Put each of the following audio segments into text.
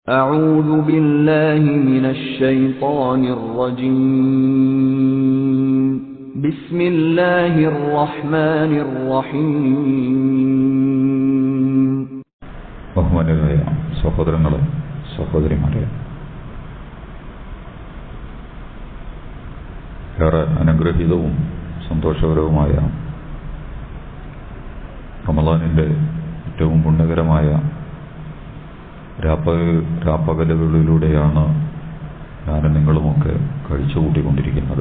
أعوذ بالله من الشيطان الرجيم بسم الله الرحمن الرحيم ബഹുമാനരായ സഹോദരങ്ങളെ സഹോദരിമാരെ ഏറെ അനുഗ്രഹീതവും സന്തോഷകരവുമായ റമദാനിൻ്റെ ഏറ്റവും പുണ്യകരമായ രാപ്പ രാപ്പകലുകളിലൂടെയാണ് ഞാനും നിങ്ങളുമൊക്കെ കഴിച്ചുകൂട്ടിക്കൊണ്ടിരിക്കുന്നത്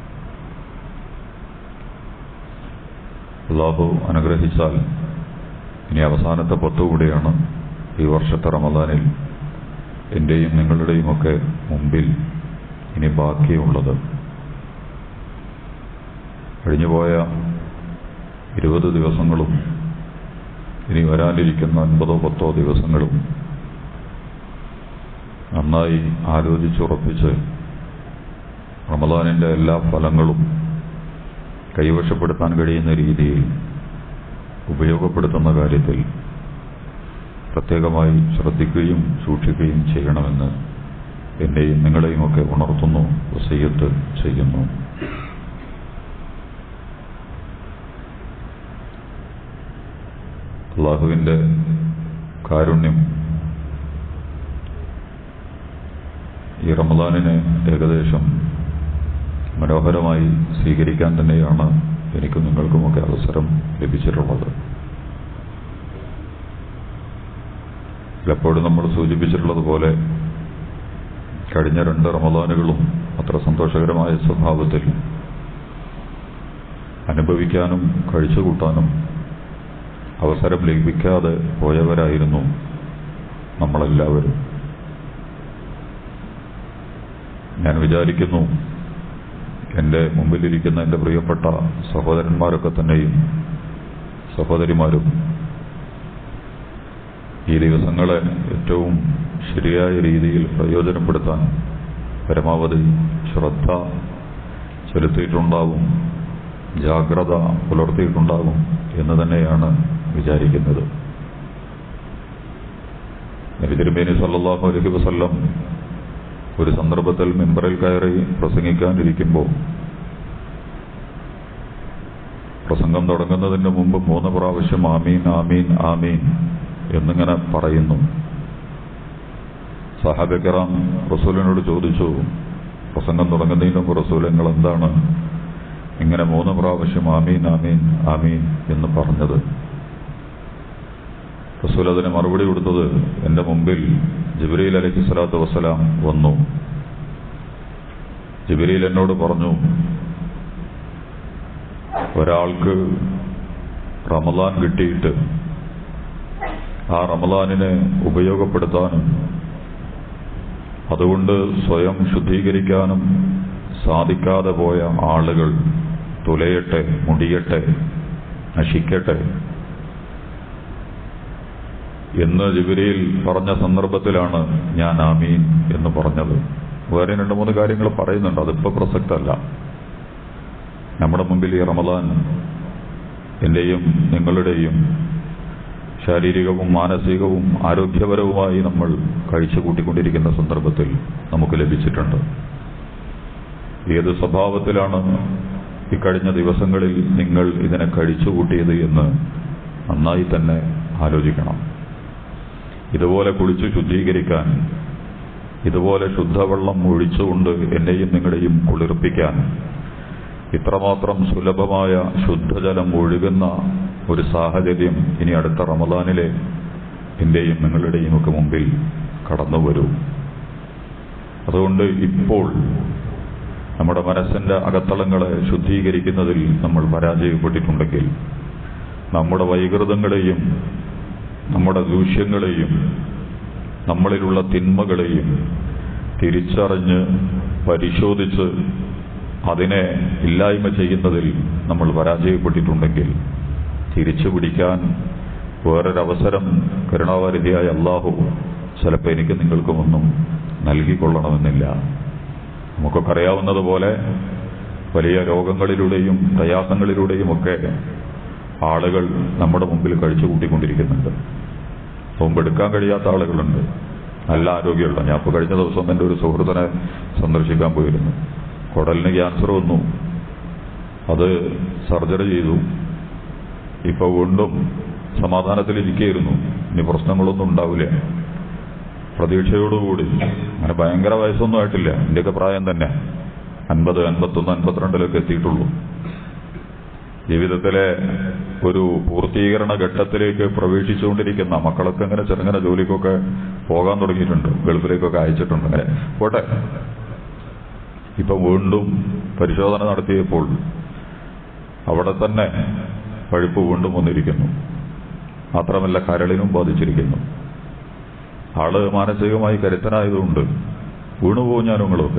അള്ളാഹു അനുഗ്രഹിച്ചാൽ ഇനി അവസാനത്തെ പത്ത് കൂടിയാണ് ഈ വർഷത്തെ റമദാനിൽ എൻ്റെയും നിങ്ങളുടെയുമൊക്കെ മുമ്പിൽ ഇനി ബാക്കിയുള്ളത് കഴിഞ്ഞുപോയ ഇരുപത് ദിവസങ്ങളും ഇനി വരാനിരിക്കുന്ന അൻപതോ പത്തോ ദിവസങ്ങളും നന്നായി ആലോചിച്ചുറപ്പിച്ച് റമദാനിൻ്റെ എല്ലാ ഫലങ്ങളും കൈവശപ്പെടുത്താൻ കഴിയുന്ന രീതിയിൽ ഉപയോഗപ്പെടുത്തുന്ന കാര്യത്തിൽ പ്രത്യേകമായി ശ്രദ്ധിക്കുകയും സൂക്ഷിക്കുകയും ചെയ്യണമെന്ന് എന്നെയും നിങ്ങളെയുമൊക്കെ ഉണർത്തുന്നു വസയ്യത്ത് ചെയ്യുന്നു അള്ളാഹുവിൻ്റെ കാരുണ്യം ഈ റമദാനിനെ ഏകദേശം മനോഹരമായി സ്വീകരിക്കാൻ തന്നെയാണ് എനിക്കും നിങ്ങൾക്കുമൊക്കെ അവസരം ലഭിച്ചിട്ടുള്ളത് പലപ്പോഴും നമ്മൾ സൂചിപ്പിച്ചിട്ടുള്ളതുപോലെ കഴിഞ്ഞ രണ്ട് റമദാനുകളും അത്ര സന്തോഷകരമായ സ്വഭാവത്തിൽ അനുഭവിക്കാനും കഴിച്ചുകൂട്ടാനും അവസരം ലഭിക്കാതെ പോയവരായിരുന്നു നമ്മളെല്ലാവരും ഞാൻ വിചാരിക്കുന്നു എൻ്റെ മുമ്പിലിരിക്കുന്ന എൻ്റെ പ്രിയപ്പെട്ട സഹോദരന്മാരൊക്കെ തന്നെയും സഹോദരിമാരും ഈ ദിവസങ്ങളെ ഏറ്റവും ശരിയായ രീതിയിൽ പ്രയോജനപ്പെടുത്താൻ പരമാവധി ശ്രദ്ധ ചെലുത്തിയിട്ടുണ്ടാവും ജാഗ്രത പുലർത്തിയിട്ടുണ്ടാകും എന്ന് തന്നെയാണ് വിചാരിക്കുന്നത് നബി തിരുമേനി സല്ലാഹു അലഹി വസല്ലം ഒരു സന്ദർഭത്തിൽ മെമ്പറിൽ കയറി പ്രസംഗിക്കാനിരിക്കുമ്പോൾ പ്രസംഗം തുടങ്ങുന്നതിന് മുമ്പ് മൂന്ന് പ്രാവശ്യം ആമീൻ ആമീൻ ആമീൻ എന്നിങ്ങനെ പറയുന്നു സഹാബിക്കറാം റസൂലിനോട് ചോദിച്ചു പ്രസംഗം തുടങ്ങുന്നതിന് മുമ്പ് റസൂലങ്ങൾ എന്താണ് ഇങ്ങനെ മൂന്ന് പ്രാവശ്യം ആമീൻ ആമീൻ ആമീൻ എന്ന് പറഞ്ഞത് റസൂൽ അതിന് മറുപടി കൊടുത്തത് എൻ്റെ മുമ്പിൽ ജിബ്രീൽ അലഹി സ്വലാത്തു വസ്സലാം വന്നു ജിബ്രീൽ എന്നോട് പറഞ്ഞു ഒരാൾക്ക് റമദാൻ കിട്ടിയിട്ട് ആ റമദാനിനെ ഉപയോഗപ്പെടുത്താനും അതുകൊണ്ട് സ്വയം ശുദ്ധീകരിക്കാനും സാധിക്കാതെ പോയ ആളുകൾ തുലയട്ടെ മുടിയട്ടെ നശിക്കട്ടെ എന്ന് ജിബിരിയിൽ പറഞ്ഞ സന്ദർഭത്തിലാണ് ഞാൻ ആമീൻ എന്ന് പറഞ്ഞത് വേറെ രണ്ട് മൂന്ന് കാര്യങ്ങൾ പറയുന്നുണ്ട് അതിപ്പോ പ്രസക്തമല്ല നമ്മുടെ മുമ്പിൽ ഈ റമദാൻ എന്റെയും നിങ്ങളുടെയും ശാരീരികവും മാനസികവും ആരോഗ്യപരവുമായി നമ്മൾ കഴിച്ചു കൂട്ടിക്കൊണ്ടിരിക്കുന്ന സന്ദർഭത്തിൽ നമുക്ക് ലഭിച്ചിട്ടുണ്ട് ഏത് സ്വഭാവത്തിലാണ് ഇക്കഴിഞ്ഞ ദിവസങ്ങളിൽ നിങ്ങൾ ഇതിനെ കഴിച്ചുകൂട്ടിയത് എന്ന് നന്നായി തന്നെ ആലോചിക്കണം ഇതുപോലെ കുളിച്ചു ശുദ്ധീകരിക്കാൻ ഇതുപോലെ ശുദ്ധവെള്ളം ഒഴിച്ചുകൊണ്ട് എന്നെയും നിങ്ങളെയും കുളിർപ്പിക്കാൻ ഇത്രമാത്രം സുലഭമായ ശുദ്ധജലം ഒഴുകുന്ന ഒരു സാഹചര്യം ഇനി അടുത്ത റമദാനിലെ എന്റെയും നിങ്ങളുടെയും ഒക്കെ മുമ്പിൽ കടന്നു വരൂ അതുകൊണ്ട് ഇപ്പോൾ നമ്മുടെ മനസ്സിന്റെ അകത്തളങ്ങളെ ശുദ്ധീകരിക്കുന്നതിൽ നമ്മൾ പരാജയപ്പെട്ടിട്ടുണ്ടെങ്കിൽ നമ്മുടെ വൈകൃതങ്ങളെയും നമ്മുടെ ദൂഷ്യങ്ങളെയും നമ്മളിലുള്ള തിന്മകളെയും തിരിച്ചറിഞ്ഞ് പരിശോധിച്ച് അതിനെ ഇല്ലായ്മ ചെയ്യുന്നതിൽ നമ്മൾ പരാജയപ്പെട്ടിട്ടുണ്ടെങ്കിൽ തിരിച്ചു പിടിക്കാൻ വേറൊരവസരം കരുണാവാരിധിയായ അള്ളാഹു ചിലപ്പോൾ എനിക്ക് നിങ്ങൾക്കുമൊന്നും നൽകിക്കൊള്ളണമെന്നില്ല നമുക്കൊക്കെ അറിയാവുന്നതുപോലെ വലിയ രോഗങ്ങളിലൂടെയും പ്രയാസങ്ങളിലൂടെയും ഒക്കെ ആളുകൾ നമ്മുടെ മുമ്പിൽ കഴിച്ചു കൂട്ടിക്കൊണ്ടിരിക്കുന്നുണ്ട് നോമ്പെടുക്കാൻ കഴിയാത്ത ആളുകളുണ്ട് നല്ല ആരോഗ്യമുള്ള ഞാൻ ഇപ്പോൾ കഴിഞ്ഞ ദിവസം എൻ്റെ ഒരു സുഹൃത്തിനെ സന്ദർശിക്കാൻ പോയിരുന്നു കുടലിന് ക്യാൻസർ വന്നു അത് സർജറി ചെയ്തു ഇപ്പോൾ വീണ്ടും സമാധാനത്തിലിരിക്കുകയായിരുന്നു ഇനി പ്രശ്നങ്ങളൊന്നും ഉണ്ടാവില്ല പ്രതീക്ഷയോടുകൂടി അങ്ങനെ ഭയങ്കര വയസ്സൊന്നും ആയിട്ടില്ല എന്റെയൊക്കെ പ്രായം തന്നെ അൻപത് അൻപത്തൊന്ന് അൻപത്തിരണ്ടിലൊക്കെ എത്തിയിട്ടുള്ളൂ ജീവിതത്തിലെ ഒരു പൂർത്തീകരണ ഘട്ടത്തിലേക്ക് പ്രവേശിച്ചുകൊണ്ടിരിക്കുന്ന മക്കളൊക്കെ ഇങ്ങനെ ചെറുങ്ങനെ ജോലിക്കൊക്കെ പോകാൻ തുടങ്ങിയിട്ടുണ്ട് ഗൾഫിലേക്കൊക്കെ അയച്ചിട്ടുണ്ട് അങ്ങനെ പോട്ടെ ഇപ്പൊ വീണ്ടും പരിശോധന നടത്തിയപ്പോൾ അവിടെ തന്നെ പഴുപ്പ് വീണ്ടും വന്നിരിക്കുന്നു മാത്രമല്ല കരളിനും ബാധിച്ചിരിക്കുന്നു ആള് മാനസികമായി കരുത്തനായതുകൊണ്ട് വീണുപോകും ഞാൻ നിങ്ങളൊക്കെ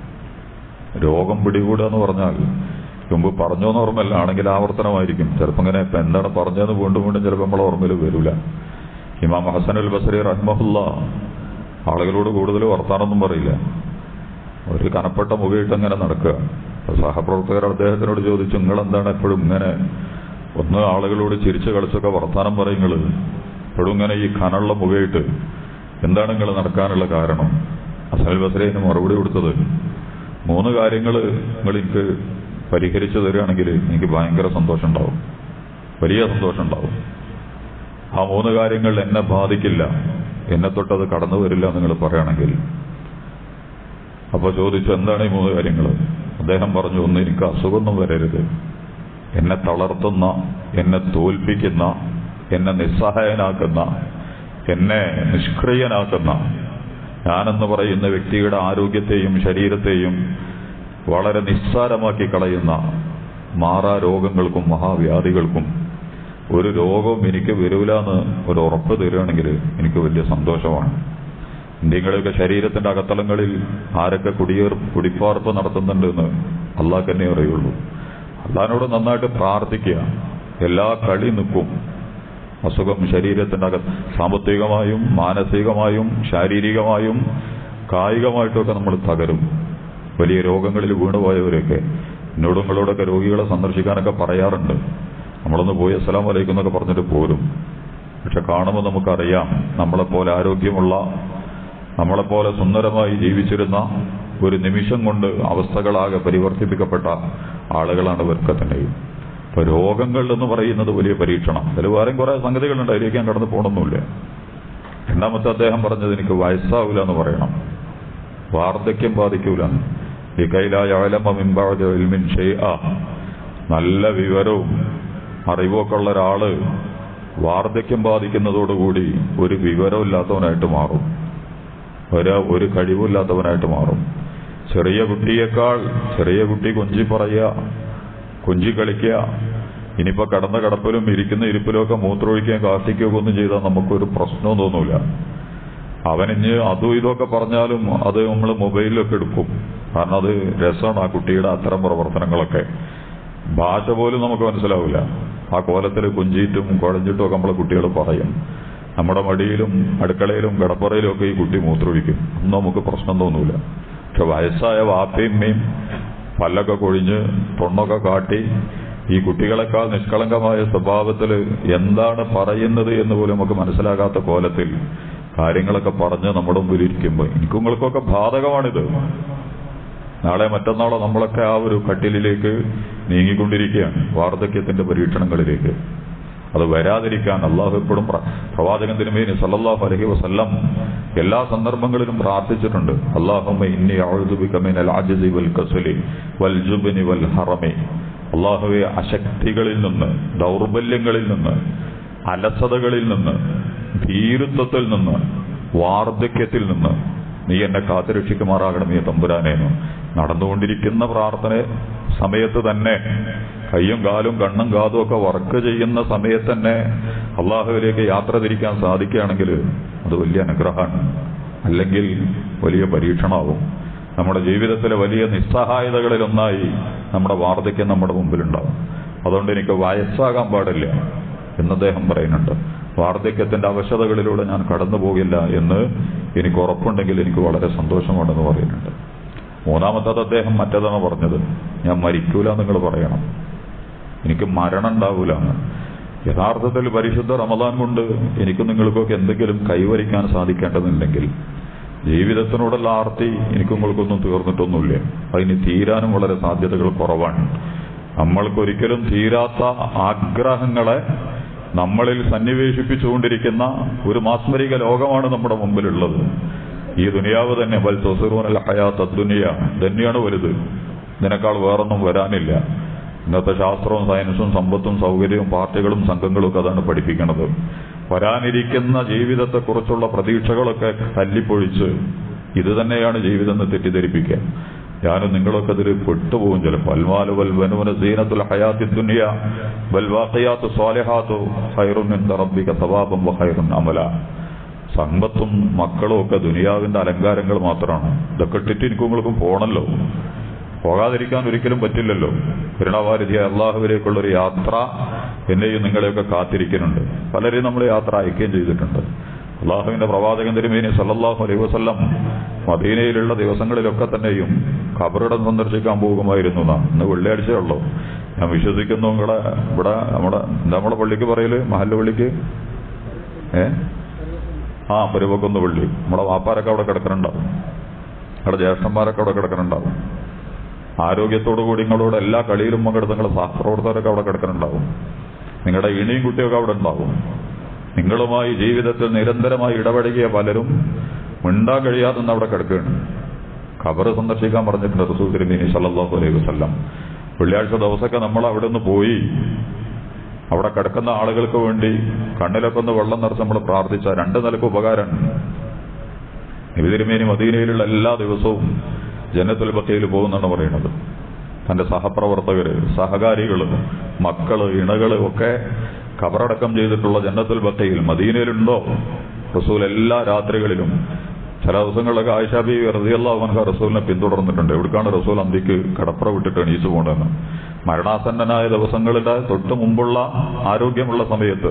രോഗം പിടികൂടുക എന്ന് പറഞ്ഞാൽ മുമ്പ് പറഞ്ഞോന്ന് ഓർമ്മല്ല ആണെങ്കിൽ ആവർത്തനമായിരിക്കും ചിലപ്പോൾ ഇങ്ങനെ ഇപ്പൊ എന്താണ് പറഞ്ഞതെന്ന് വീണ്ടും വീണ്ടും ചിലപ്പോൾ നമ്മളെ ഓർമ്മയിൽ വരില്ല ഇമാം ഹസൻ അൽ ബസരി റഹ്മഹുല്ല ആളുകളോട് കൂടുതൽ വർത്താനൊന്നും പറയില്ല ഒരു കനപ്പെട്ട മുഖയിട്ട് അങ്ങനെ നടക്കുക അപ്പൊ സഹപ്രവർത്തകർ അദ്ദേഹത്തിനോട് ചോദിച്ചു നിങ്ങൾ എന്താണ് എപ്പോഴും ഇങ്ങനെ ഒന്ന് ആളുകളോട് ചിരിച്ചു കളിച്ചൊക്കെ വർത്താനം പറയുങ്ങൾ എപ്പോഴും ഇങ്ങനെ ഈ കനുള്ള മുഖയിട്ട് എന്താണ് നിങ്ങൾ നടക്കാനുള്ള കാരണം അസൽ ബസരേന് മറുപടി കൊടുത്തത് മൂന്ന് കാര്യങ്ങൾ നിങ്ങൾ എനിക്ക് പരിഹരിച്ചു തരികയാണെങ്കിൽ എനിക്ക് ഭയങ്കര സന്തോഷം ഉണ്ടാവും വലിയ സന്തോഷം ഉണ്ടാവും ആ മൂന്ന് കാര്യങ്ങൾ എന്നെ ബാധിക്കില്ല എന്നെ തൊട്ടത് കടന്നു വരില്ല നിങ്ങൾ പറയുകയാണെങ്കിൽ അപ്പൊ ചോദിച്ചു എന്താണ് ഈ മൂന്ന് കാര്യങ്ങൾ അദ്ദേഹം പറഞ്ഞു ഒന്ന് എനിക്ക് അസുഖമൊന്നും വരരുത് എന്നെ തളർത്തുന്ന എന്നെ തോൽപ്പിക്കുന്ന എന്നെ നിസ്സഹായനാക്കുന്ന എന്നെ നിഷ്ക്രിയനാക്കുന്ന ഞാനെന്ന് പറയുന്ന വ്യക്തിയുടെ ആരോഗ്യത്തെയും ശരീരത്തെയും വളരെ നിസ്സാരമാക്കി കളയുന്ന മാറാ രോഗങ്ങൾക്കും മഹാവ്യാധികൾക്കും ഒരു രോഗവും എനിക്ക് വരൂലെന്ന് ഒരു ഉറപ്പ് തരികയാണെങ്കിൽ എനിക്ക് വലിയ സന്തോഷമാണ് ഇന്ത്യയുടെയൊക്കെ ശരീരത്തിന്റെ അകത്തളങ്ങളിൽ ആരൊക്കെ കുടിയേർ കുടിപ്പാർപ്പ് നടത്തുന്നുണ്ടെന്ന് അള്ളാഹ് തന്നെ അറിയുള്ളൂ അള്ളഹാനോട് നന്നായിട്ട് പ്രാർത്ഥിക്കുക എല്ലാ കളി നിൽക്കും അസുഖം ശരീരത്തിന്റെ അക സാമ്പത്തികമായും മാനസികമായും ശാരീരികമായും കായികമായിട്ടൊക്കെ നമ്മൾ തകരും വലിയ രോഗങ്ങളിൽ വീണുപോയവരൊക്കെ എന്നോട് നിങ്ങളോടൊക്കെ രോഗികളെ സന്ദർശിക്കാനൊക്കെ പറയാറുണ്ട് നമ്മളൊന്ന് പോയി അസ്സലാം വലൈക്കും എന്നൊക്കെ പറഞ്ഞിട്ട് പോരും പക്ഷെ കാണുമ്പോൾ നമുക്കറിയാം നമ്മളെപ്പോലെ ആരോഗ്യമുള്ള നമ്മളെപ്പോലെ സുന്ദരമായി ജീവിച്ചിരുന്ന ഒരു നിമിഷം കൊണ്ട് അവസ്ഥകളാകെ പരിവർത്തിപ്പിക്കപ്പെട്ട ആളുകളാണ് ഇവർക്ക് തന്നെയും ഇപ്പൊ രോഗങ്ങൾ എന്ന് പറയുന്നത് വലിയ പരീക്ഷണം അതിൽ വേറെയും കുറെ സംഗതികളുണ്ട് അതിലേക്ക് ഞാൻ കടന്നു പോകണമെന്നില്ല രണ്ടാമത്തെ അദ്ദേഹം പറഞ്ഞത് എനിക്ക് വയസ്സാവില്ല എന്ന് പറയണം വാർദ്ധക്യം ബാധിക്കൂല ഈ കൈലായാലമിൻ നല്ല വിവരവും അറിവൊക്കെ ഉള്ള ഒരാള് വാർദ്ധക്യം ബാധിക്കുന്നതോടുകൂടി ഒരു വിവരമില്ലാത്തവനായിട്ട് മാറും ഒരു ഒരു കഴിവില്ലാത്തവനായിട്ട് മാറും ചെറിയ കുട്ടിയേക്കാൾ ചെറിയ കുട്ടി കൊഞ്ചി പറയുക കൊഞ്ചി കളിക്കുക ഇനിയിപ്പോ കടന്ന കടപ്പിലും ഇരിക്കുന്ന ഇരിപ്പിലും ഒക്കെ മൂത്രമൊഴിക്കുകയും കാർത്തിക്കുകയൊക്കെ ഒന്നും ചെയ്താൽ നമുക്കൊരു പ്രശ്നവും തോന്നൂല അവനിഞ്ഞ് അതും ഇതൊക്കെ പറഞ്ഞാലും അത് നമ്മൾ മൊബൈലിലൊക്കെ എടുക്കും കാരണം അത് രസമാണ് ആ കുട്ടിയുടെ അത്തരം പ്രവർത്തനങ്ങളൊക്കെ ഭാഷ പോലും നമുക്ക് മനസ്സിലാവില്ല ആ കോലത്തിൽ കുഞ്ചിയിട്ടും കുഴഞ്ഞിട്ടും ഒക്കെ നമ്മളെ കുട്ടികൾ പറയും നമ്മുടെ മടിയിലും അടുക്കളയിലും കിടപ്പറയിലും ഒക്കെ ഈ കുട്ടി മൂത്രമൊഴിക്കും ഒന്നും നമുക്ക് പ്രശ്നം തോന്നൂല പക്ഷെ വയസ്സായ വാപ്പയമ്മയും പല്ലൊക്കെ കൊഴിഞ്ഞ് പൊണ്ണൊക്കെ കാട്ടി ഈ കുട്ടികളെക്കാൾ നിഷ്കളങ്കമായ സ്വഭാവത്തിൽ എന്താണ് പറയുന്നത് എന്ന് പോലും നമുക്ക് മനസ്സിലാകാത്ത കോലത്തിൽ കാര്യങ്ങളൊക്കെ പറഞ്ഞ് നമ്മുടെ മുമ്പിൽ ഇരിക്കുമ്പോൾ എനിക്കും നിങ്ങൾക്കൊക്കെ ബാധകമാണിത് നാളെ മറ്റന്നാളോ നമ്മളൊക്കെ ആ ഒരു കട്ടിലിലേക്ക് നീങ്ങിക്കൊണ്ടിരിക്കുകയാണ് വാർദ്ധക്യത്തിന്റെ പരീക്ഷണങ്ങളിലേക്ക് അത് വരാതിരിക്കാൻ അള്ളാഹു എപ്പോഴും പ്ര- പ്രവാചകൻ തിരുമേനി സല്ലല്ലാഹു അലൈഹി വസല്ലം എല്ലാ സന്ദർഭങ്ങളിലും പ്രാർത്ഥിച്ചിട്ടുണ്ട് അള്ളാഹുമ്മ ഇന്നി അഊദുബിക മിനൽ അജ്സി വൽ കസലി വൽ ജുബ്നി വൽ ഹറമി അള്ളാഹുവെ അശക്തികളിൽ നിന്ന് ദൗർബല്യങ്ങളിൽ നിന്ന് അലസതകളിൽ നിന്ന് ഭീരുത്വത്തിൽ നിന്ന് വാർദ്ധക്യത്തിൽ നിന്ന് നീ എന്നെ കാത്തുരക്ഷിക്കുമാറാകണമേ തമ്പുരാനേന്നു നടന്നുകൊണ്ടിരിക്കുന്ന പ്രാർത്ഥന സമയത്ത് തന്നെ കയ്യും കാലും കണ്ണും കാതും ഒക്കെ വർക്ക് ചെയ്യുന്ന സമയത്ത് തന്നെ അള്ളാഹുവിലേക്ക് യാത്ര തിരിക്കാൻ സാധിക്കുകയാണെങ്കിൽ അത് വലിയ അനുഗ്രഹമാണ് അല്ലെങ്കിൽ വലിയ പരീക്ഷണമാകും നമ്മുടെ ജീവിതത്തിലെ വലിയ നിസ്സഹായതകളിലൊന്നായി നമ്മുടെ വാർദ്ധക്യം നമ്മുടെ മുമ്പിലുണ്ടാവും അതുകൊണ്ട് എനിക്ക് വയസ്സാകാൻ പാടില്ല എന്ന് അദ്ദേഹം പറയുന്നുണ്ട് വാർദ്ധക്യത്തിന്റെ അവശതകളിലൂടെ ഞാൻ കടന്നു പോകില്ല എന്ന് എനിക്ക് ഉറപ്പുണ്ടെങ്കിൽ എനിക്ക് വളരെ സന്തോഷമുണ്ടെന്ന് പറയുന്നുണ്ട് മൂന്നാമത്തത് അദ്ദേഹം മറ്റതാണ് പറഞ്ഞത് ഞാൻ മരിക്കൂല നിങ്ങൾ പറയണം എനിക്ക് മരണം ഉണ്ടാവൂല എന്ന് യഥാർത്ഥത്തിൽ പരിശുദ്ധ റമദാൻ കൊണ്ട് എനിക്കും നിങ്ങൾക്കൊക്കെ എന്തെങ്കിലും കൈവരിക്കാൻ സാധിക്കേണ്ടതുണ്ടെങ്കിൽ ജീവിതത്തിനോടുള്ള ആർത്തി എനിക്കും നിങ്ങൾക്കൊന്നും തീർന്നിട്ടൊന്നുമില്ല അതിന് തീരാനും വളരെ സാധ്യതകൾ കുറവാണ് നമ്മൾക്കൊരിക്കലും തീരാത്ത ആഗ്രഹങ്ങളെ നമ്മളിൽ സന്നിവേശിപ്പിച്ചുകൊണ്ടിരിക്കുന്ന ഒരു മാസ്മരിക ലോകമാണ് നമ്മുടെ മുമ്പിലുള്ളത് ഈ ദുനിയാവ് തന്നെ വൽ തൊസറൂനൽ ഹയാത്ത ദുനിയ തന്നെയാണ് വലുത് ഇതിനേക്കാൾ വേറൊന്നും വരാനില്ല ഇന്നത്തെ ശാസ്ത്രവും സയൻസും സമ്പത്തും സൗകര്യവും പാർട്ടികളും സംഘങ്ങളും ഒക്കെ അതാണ് പഠിപ്പിക്കുന്നത് വരാനിരിക്കുന്ന ജീവിതത്തെക്കുറിച്ചുള്ള പ്രതീക്ഷകളൊക്കെ തല്ലിപ്പൊഴിച്ച് ഇത് തന്നെയാണ് ജീവിതം എന്ന് തെറ്റിദ്ധരിപ്പിക്കുക ഞാനും നിങ്ങളൊക്കെ അതിൽ പെട്ടുപോകും ചിലപ്പോൾ അൽമാലു വൽ വനുവന സീനത്തുൽ ഹയാത്തി ദുനിയ വൽ വാഖിയാത്തു സ്വാലിഹാത്തു ഖൈറുൻ ഇൻദ റബ്ബിക സവാബം വ ഖൈറുൻ അമല സമ്പത്തും മക്കളും ഒക്കെ ദുനിയാവിന്റെ അലങ്കാരങ്ങൾ മാത്രമാണ് ഇതൊക്കെ ഇട്ടിട്ട് എനിക്കും നിങ്ങൾക്കും പോണല്ലോ പോകാതിരിക്കാൻ ഒരിക്കലും പറ്റില്ലല്ലോ കരുണാവാരിധിയ അള്ളാഹുവിലേക്കുള്ള ഒരു യാത്ര എന്നെയും നിങ്ങളെയൊക്കെ കാത്തിരിക്കുന്നുണ്ട് പലരെയും നമ്മൾ യാത്ര അയക്കുകയും ചെയ്തിട്ടുണ്ട് അള്ളാഹുവിന്റെ പ്രവാചകൻ തിരുമേനി സല്ലല്ലാഹു അലൈഹി വസല്ലം മദീനയിലുള്ള ദിവസങ്ങളിലൊക്കെ തന്നെയും ഖബറിടം സന്ദർശിക്കാൻ പോകുമായിരുന്നു നാം ഇന്ന് വെള്ളിയാഴ്ചയുള്ളൂ ഞാൻ വിശ്വസിക്കുന്നു നിങ്ങളെ ഇവിടെ നമ്മുടെ എന്താ നമ്മുടെ പള്ളിക്ക് പറയല് മഹല്ല പള്ളിക്ക് ഏ ആ പെരുവക്കൊന്ന് പള്ളി നമ്മുടെ വാപ്പാരൊക്കെ അവിടെ കിടക്കുന്നുണ്ടാവും നമ്മുടെ ജ്യേഷ്ഠന്മാരൊക്കെ അവിടെ കിടക്കുന്നുണ്ടാവും ആരോഗ്യത്തോടു കൂടി നിങ്ങളോട് എല്ലാ കളിയിലും പങ്കെടുത്ത് നിങ്ങളുടെ സഹപ്രവർത്തകരൊക്കെ അവിടെ കിടക്കുന്നുണ്ടാവും നിങ്ങളുടെ ഇണിയും കുട്ടിയൊക്കെ അവിടെ ഉണ്ടാവും നിങ്ങളുമായി ജീവിതത്തിൽ നിരന്തരമായി ഇടപഴകിയ പലരും മിണ്ടാൻ കഴിയാതെ നിന്ന് അവിടെ കിടക്കുകയാണ് ഖബർ സന്ദർശിക്കാൻ പറഞ്ഞിട്ടുണ്ട് റസൂൽ തിരുമീനി സല്ലല്ലാഹു അലൈഹി വസല്ലം വെള്ളിയാഴ്ച ദിവസമൊക്കെ നമ്മൾ അവിടെ നിന്ന് പോയി അവിടെ കിടക്കുന്ന ആളുകൾക്ക് വേണ്ടി കണ്ണിലൊക്കെ ഒന്ന് വെള്ളം നിറച്ച് നമ്മൾ പ്രാർത്ഥിച്ച രണ്ട് നിലക്ക് ഉപകാരമാണ് നബി തിരുമേനി മദീനയിലുള്ള എല്ലാ ദിവസവും ജന്നത്തുൽ ബക്കയിൽ പോകുന്നാണ് പറയുന്നത് തന്റെ സഹപ്രവർത്തകര് സഹകാരികള് മക്കള് ഇണകള് ഒക്കെ കബറടക്കം ചെയ്തിട്ടുള്ള ജന്നത്തുൽ ബക്കയിൽ മദീനയിലുണ്ടോ റസൂൽ എല്ലാ രാത്രികളിലും ചില ദിവസങ്ങളിലൊക്കെ ആയിഷാബി റസിയല്ലാഹു റസൂലിനെ പിന്തുടർന്നിട്ടുണ്ട് എവിടേക്കാണ് റസൂൽ അന്തിക്ക് കടപ്പുറ വിട്ടിട്ട് എണീച്ചു പോകണമെന്ന് മരണാസന്നനായ ദിവസങ്ങളുടെ തൊട്ട് മുമ്പുള്ള ആരോഗ്യമുള്ള സമയത്ത്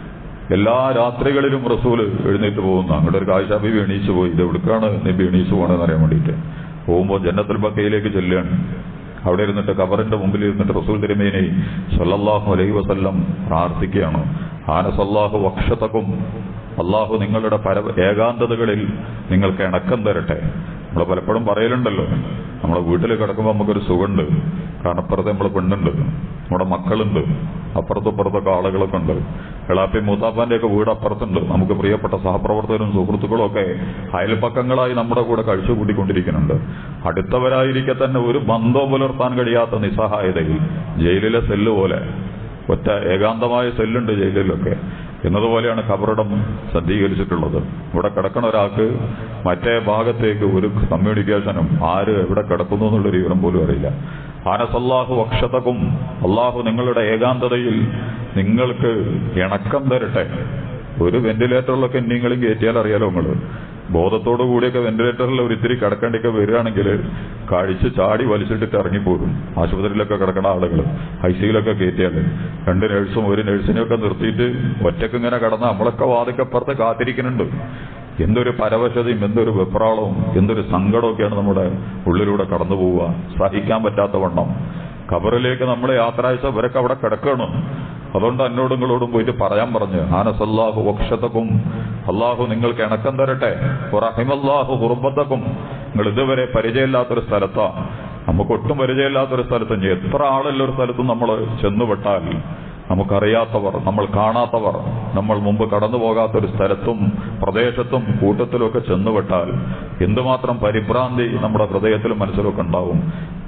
എല്ലാ രാത്രികളിലും റസൂല് എഴുന്നേറ്റ് പോകുന്ന അങ്ങോട്ട് ഒരു ആയിഷാബി എണീച്ചു പോയി ഇത് എവിടേക്കാണ് നബി എണീച്ചു പോകണമെന്ന് അറിയാൻ വേണ്ടിയിട്ട് പോകുമ്പോൾ ജന്നത്തുൽ ബക്കയിലേക്ക് ചെല്ലുകയാണ് അവിടെ ഇരുന്നിട്ട് കബറിന്റെ മുമ്പിൽ ഇരുന്നിട്ട് റസൂൽ തിരുമേനി സല്ലല്ലാഹു അലൈഹി വസല്ലം പ്രാർത്ഥിക്കുകയാണ് ആനസല്ലാഹു വക്ഷതക്കും അള്ളാഹു നിങ്ങളുടെ പര ഏകാന്തതകളിൽ നിങ്ങൾക്ക് ഇണക്കം തരട്ടെ നമ്മൾ പലപ്പോഴും പറയലുണ്ടല്ലോ നമ്മളെ വീട്ടിൽ കിടക്കുമ്പോൾ നമുക്കൊരു സുഖമുണ്ട് കാരണം അപ്പുറത്ത് നമ്മളെ പെണ്ണുണ്ട് നമ്മുടെ മക്കളുണ്ട് അപ്പുറത്തും ഇപ്പുറത്തൊക്കെ ആളുകളൊക്കെ ഉണ്ട് എളാപ്പി മൂത്താപ്പാന്റെ ഒക്കെ വീട് അപ്പുറത്തുണ്ട് നമുക്ക് പ്രിയപ്പെട്ട സഹപ്രവർത്തകരും സുഹൃത്തുക്കളും ഒക്കെ അയൽപ്പക്കങ്ങളായി നമ്മുടെ കൂടെ കഴിച്ചു കൂട്ടിക്കൊണ്ടിരിക്കുന്നുണ്ട് അടുത്തവരായിരിക്കെ തന്നെ ഒരു ബന്ധവും പുലർത്താൻ കഴിയാത്ത നിസ്സഹായതയിൽ ജയിലിലെ സെല്ല് പോലെ ഒറ്റ ഏകാന്തമായ സെല്ലുണ്ട് ജയിലിലൊക്കെ എന്നതുപോലെയാണ് ഖബറിടം സജ്ജീകരിച്ചിട്ടുള്ളത് ഇവിടെ കിടക്കണ ഒരാൾക്ക് മറ്റേ ഭാഗത്തേക്ക് ഒരു കമ്മ്യൂണിക്കേഷനും ആര് എവിടെ കിടക്കുന്നു എന്നുള്ളൊരു വിവരം പോലും അറിയില്ല ആനസല്ലാഹു അക്ഷതക്കും അള്ളാഹു നിങ്ങളുടെ ഏകാന്തതയിൽ നിങ്ങൾക്ക് ഇണക്കം തരട്ടെ ഒരു വെന്റിലേറ്ററിലൊക്കെ നിങ്ങളും കയറ്റിയാൽ അറിയാലോ നിങ്ങള് ബോധത്തോടു കൂടിയൊക്കെ വെന്റിലേറ്ററിൽ ഒരു ഇത്തിരി കിടക്കേണ്ടിയൊക്കെ വരികയാണെങ്കിൽ കഴിച്ച് ചാടി വലിച്ചിട്ടിട്ട് ഇറങ്ങിപ്പോകും ആശുപത്രിയിലൊക്കെ കിടക്കുന്ന ആളുകൾ ഐ സിയിലൊക്കെ കയറ്റിയാൽ രണ്ട് നഴ്സും ഒരു നഴ്സിനെയൊക്കെ നിർത്തിയിട്ട് ഒറ്റക്ക് ഇങ്ങനെ കിടന്ന് നമ്മളൊക്കെ വാതിക്കപ്പുറത്ത് കാത്തിരിക്കുന്നുണ്ട് എന്തൊരു പരവശതയും എന്തൊരു വെപ്രാളവും എന്തൊരു സങ്കടമൊക്കെയാണ് നമ്മുടെ ഉള്ളിലൂടെ കടന്നു പോവുക സഹിക്കാൻ പറ്റാത്ത വണ്ണം ഖബറിലേക്ക് നമ്മളെ യാത്ര അയച്ച ഇവരൊക്കെ അവിടെ കിടക്കണം അതുകൊണ്ട് എന്നോടും നിങ്ങളോടും പോയിട്ട് പറയാൻ പറഞ്ഞു ആനസല്ലാഹു വക്ഷതക്കും അള്ളാഹു നിങ്ങൾക്ക് ഇണക്കം തരട്ടെ റഹിമല്ലാഹു കുറുബത്തക്കും നിങ്ങൾ ഇതുവരെ പരിചയമില്ലാത്തൊരു സ്ഥലത്താ നമുക്ക് ഒട്ടും പരിചയമില്ലാത്തൊരു സ്ഥലത്ത് ഇനി എത്ര ആളുള്ള ഒരു സ്ഥലത്തും നമ്മൾ ചെന്നുപെട്ടാൽ നമുക്കറിയാത്തവർ നമ്മൾ കാണാത്തവർ നമ്മൾ മുമ്പ് കടന്നു പോകാത്തൊരു സ്ഥലത്തും പ്രദേശത്തും കൂട്ടത്തിലുമൊക്കെ ചെന്നുപെട്ടാൽ എന്തുമാത്രം പരിഭ്രാന്തി നമ്മുടെ ഹൃദയത്തിലും മനസ്സിലൊക്കെ ഉണ്ടാവും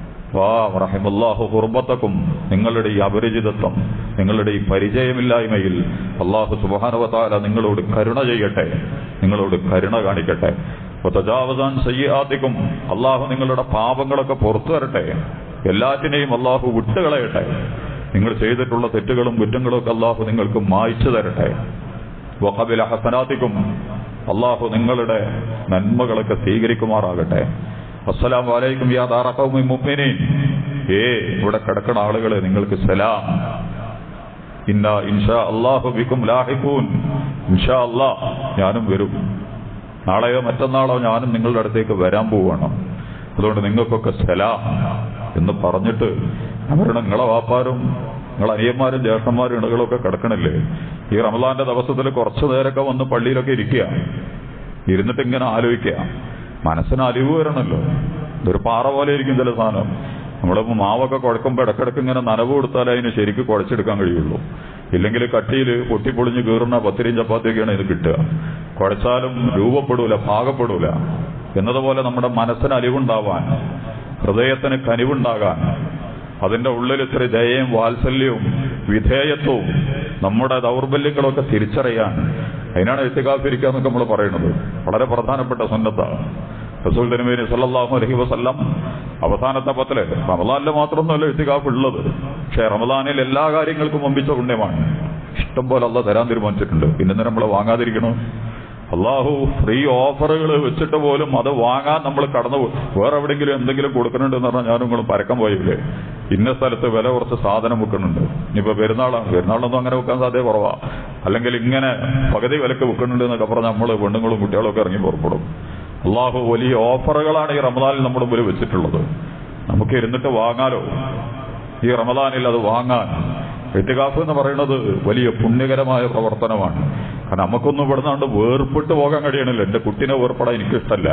വാ റഹിമല്ലാഹു കുർബത്തക്കും നിങ്ങളുടെ ഈ അപരിചിതത്വം നിങ്ങളുടെ ഈ പരിചയമില്ലായ്മയിൽ അള്ളാഹു സുബാനുവത്താല നിങ്ങളോട് കരുണ ചെയ്യട്ടെ നിങ്ങളോട് കരുണ കാണിക്കട്ടെ തജാവതാൻ സയ്യാത്തിക്കും അള്ളാഹു നിങ്ങളുടെ പാപങ്ങളൊക്കെ പുറത്തു തരട്ടെ എല്ലാറ്റിനെയും അള്ളാഹു വിട്ടുകളയട്ടെ നിങ്ങൾ ചെയ്തിട്ടുള്ള തെറ്റുകളും കുറ്റങ്ങളും ഒക്കെ അള്ളാഹു നിങ്ങൾക്ക് മായ്ച്ചു തരട്ടെ വഹബില ഹസനാത്തിക്കും അള്ളാഹു നിങ്ങളുടെ നന്മകളൊക്കെ സ്വീകരിക്കുമാറാകട്ടെ അസ്സലാം വലൈക്കും യാ ദാറഖൗമി മുഅ്മിനീൻ ഏ ഇവിടെ കിടക്കണ ആളുകളെ നിങ്ങൾക്ക് സലാം ഇന്ന ഇൻഷാ അല്ലാഹു ബിക്കും ലാഹിഖൂൻ ഇൻഷാ അല്ലാ ഞാനും വരും നാളെയോ മറ്റന്നാളോ ഞാനും നിങ്ങളുടെ അടുത്തേക്ക് വരാൻ പോവുകയാണ് അതുകൊണ്ട് നിങ്ങൾക്കൊക്കെ സലാം എന്ന് പറഞ്ഞിട്ട് അവരുടെ നിങ്ങളെ വാപ്പാരും നിങ്ങൾ അനിയന്മാരും ജ്യേഷ്ഠന്മാരും ഇണകളൊക്കെ കിടക്കണില്ലേ ഈ റമദാന്റെ ദിവസത്തിൽ കുറച്ചു നേരമൊക്കെ വന്ന് പള്ളിയിലൊക്കെ ഇരിക്കുക ഇരുന്നിട്ട് ഇങ്ങനെ ആലോചിക്കുക മനസ്സിന് അലിവ് വരണമല്ലോ ഇതൊരു പാറ പോലെ ഇരിക്കും ചില സാധനം നമ്മളിപ്പോ മാവൊക്കെ കുഴക്കുമ്പോൾ ഇടക്കിടക്ക് ഇങ്ങനെ നനവ് കൊടുത്താലേ അതിന് ശരിക്കും കുഴച്ചെടുക്കാൻ കഴിയുള്ളൂ ഇല്ലെങ്കിൽ കട്ടിയിൽ പൊട്ടിപ്പൊളിഞ്ഞ് കീറുന്ന പത്തിരിയും ചപ്പാത്തിയൊക്കെയാണ് ഇത് കിട്ടുക കുഴച്ചാലും രൂപപ്പെടൂല പാകപ്പെടൂല എന്നതുപോലെ നമ്മുടെ മനസ്സിന് അലിവുണ്ടാവാൻ ഹൃദയത്തിന് കനിവുണ്ടാകാൻ അതിന്റെ ഉള്ളിൽ ഇത്ര ദയയും വാത്സല്യവും വിധേയത്വവും നമ്മുടെ ദൗർബല്യങ്ങളൊക്കെ തിരിച്ചറിയാൻ അതിനാണ് എത്തിക്കാത്തിരിക്കുക എന്നൊക്കെ നമ്മൾ പറയുന്നത് വളരെ പ്രധാനപ്പെട്ട സുന്നത്താണ് റസൂൽ തിരുമേനി സല്ലല്ലാഹു അലൈഹി വസല്ലം അവസാനത്തെ പത്തില് റമദാനിൽ മാത്രമൊന്നുമല്ല എത്തിക്കാഫ് ഉള്ളത് പക്ഷേ റമദാനിൽ എല്ലാ കാര്യങ്ങൾക്കും വമ്പിച്ച പുണ്യമാണ് ഇഷ്ടം പോലെ അല്ല തരാൻ തീരുമാനിച്ചിട്ടുണ്ട് പിന്നെ നമ്മൾ വാങ്ങാതിരിക്കണോ അള്ളാഹു ഫ്രീ ഓഫറുകൾ വെച്ചിട്ട് പോലും അത് വാങ്ങാൻ നമ്മൾ കടന്നു പോകും വേറെ എവിടെയെങ്കിലും എന്തെങ്കിലും കൊടുക്കുന്നുണ്ടെന്ന് പറഞ്ഞാൽ ഞാനും നിങ്ങളും പരക്കം പോയില്ലേ ഇന്ന സ്ഥലത്ത് വില കുറച്ച് സാധനം വെക്കുന്നുണ്ട് ഇനിയിപ്പോ പെരുന്നാളാണ് പെരുന്നാളൊന്നും അങ്ങനെ വെക്കാൻ സാധ്യത കുറവാ അല്ലെങ്കിൽ ഇങ്ങനെ പകുതി വിലക്ക് വെക്കുന്നുണ്ട് എന്നൊക്കെ പറഞ്ഞാൽ നമ്മൾ പെണ്ണുങ്ങളും കുട്ടികളും ഒക്കെ ഇറങ്ങി പുറപ്പെടും അള്ളാഹു വലിയ ഓഫറുകളാണ് ഈ റമദാനിൽ നമ്മുടെ മുമ്പിൽ വെച്ചിട്ടുള്ളത് നമുക്ക് ഇരുന്നിട്ട് വാങ്ങാലോ ഈ റമദാനിൽ അത് വാങ്ങാൻ എത്തികാഫ് എന്ന് പറയുന്നത് വലിയ പുണ്യകരമായ പ്രവർത്തനമാണ് കാരണം നമുക്കൊന്നും ഇവിടുന്നാണ്ട് വേർപെട്ട് പോകാൻ കഴിയണില്ല എന്റെ കുട്ടിനെ വേർപ്പെടാൻ എനിക്കിഷ്ടല്ല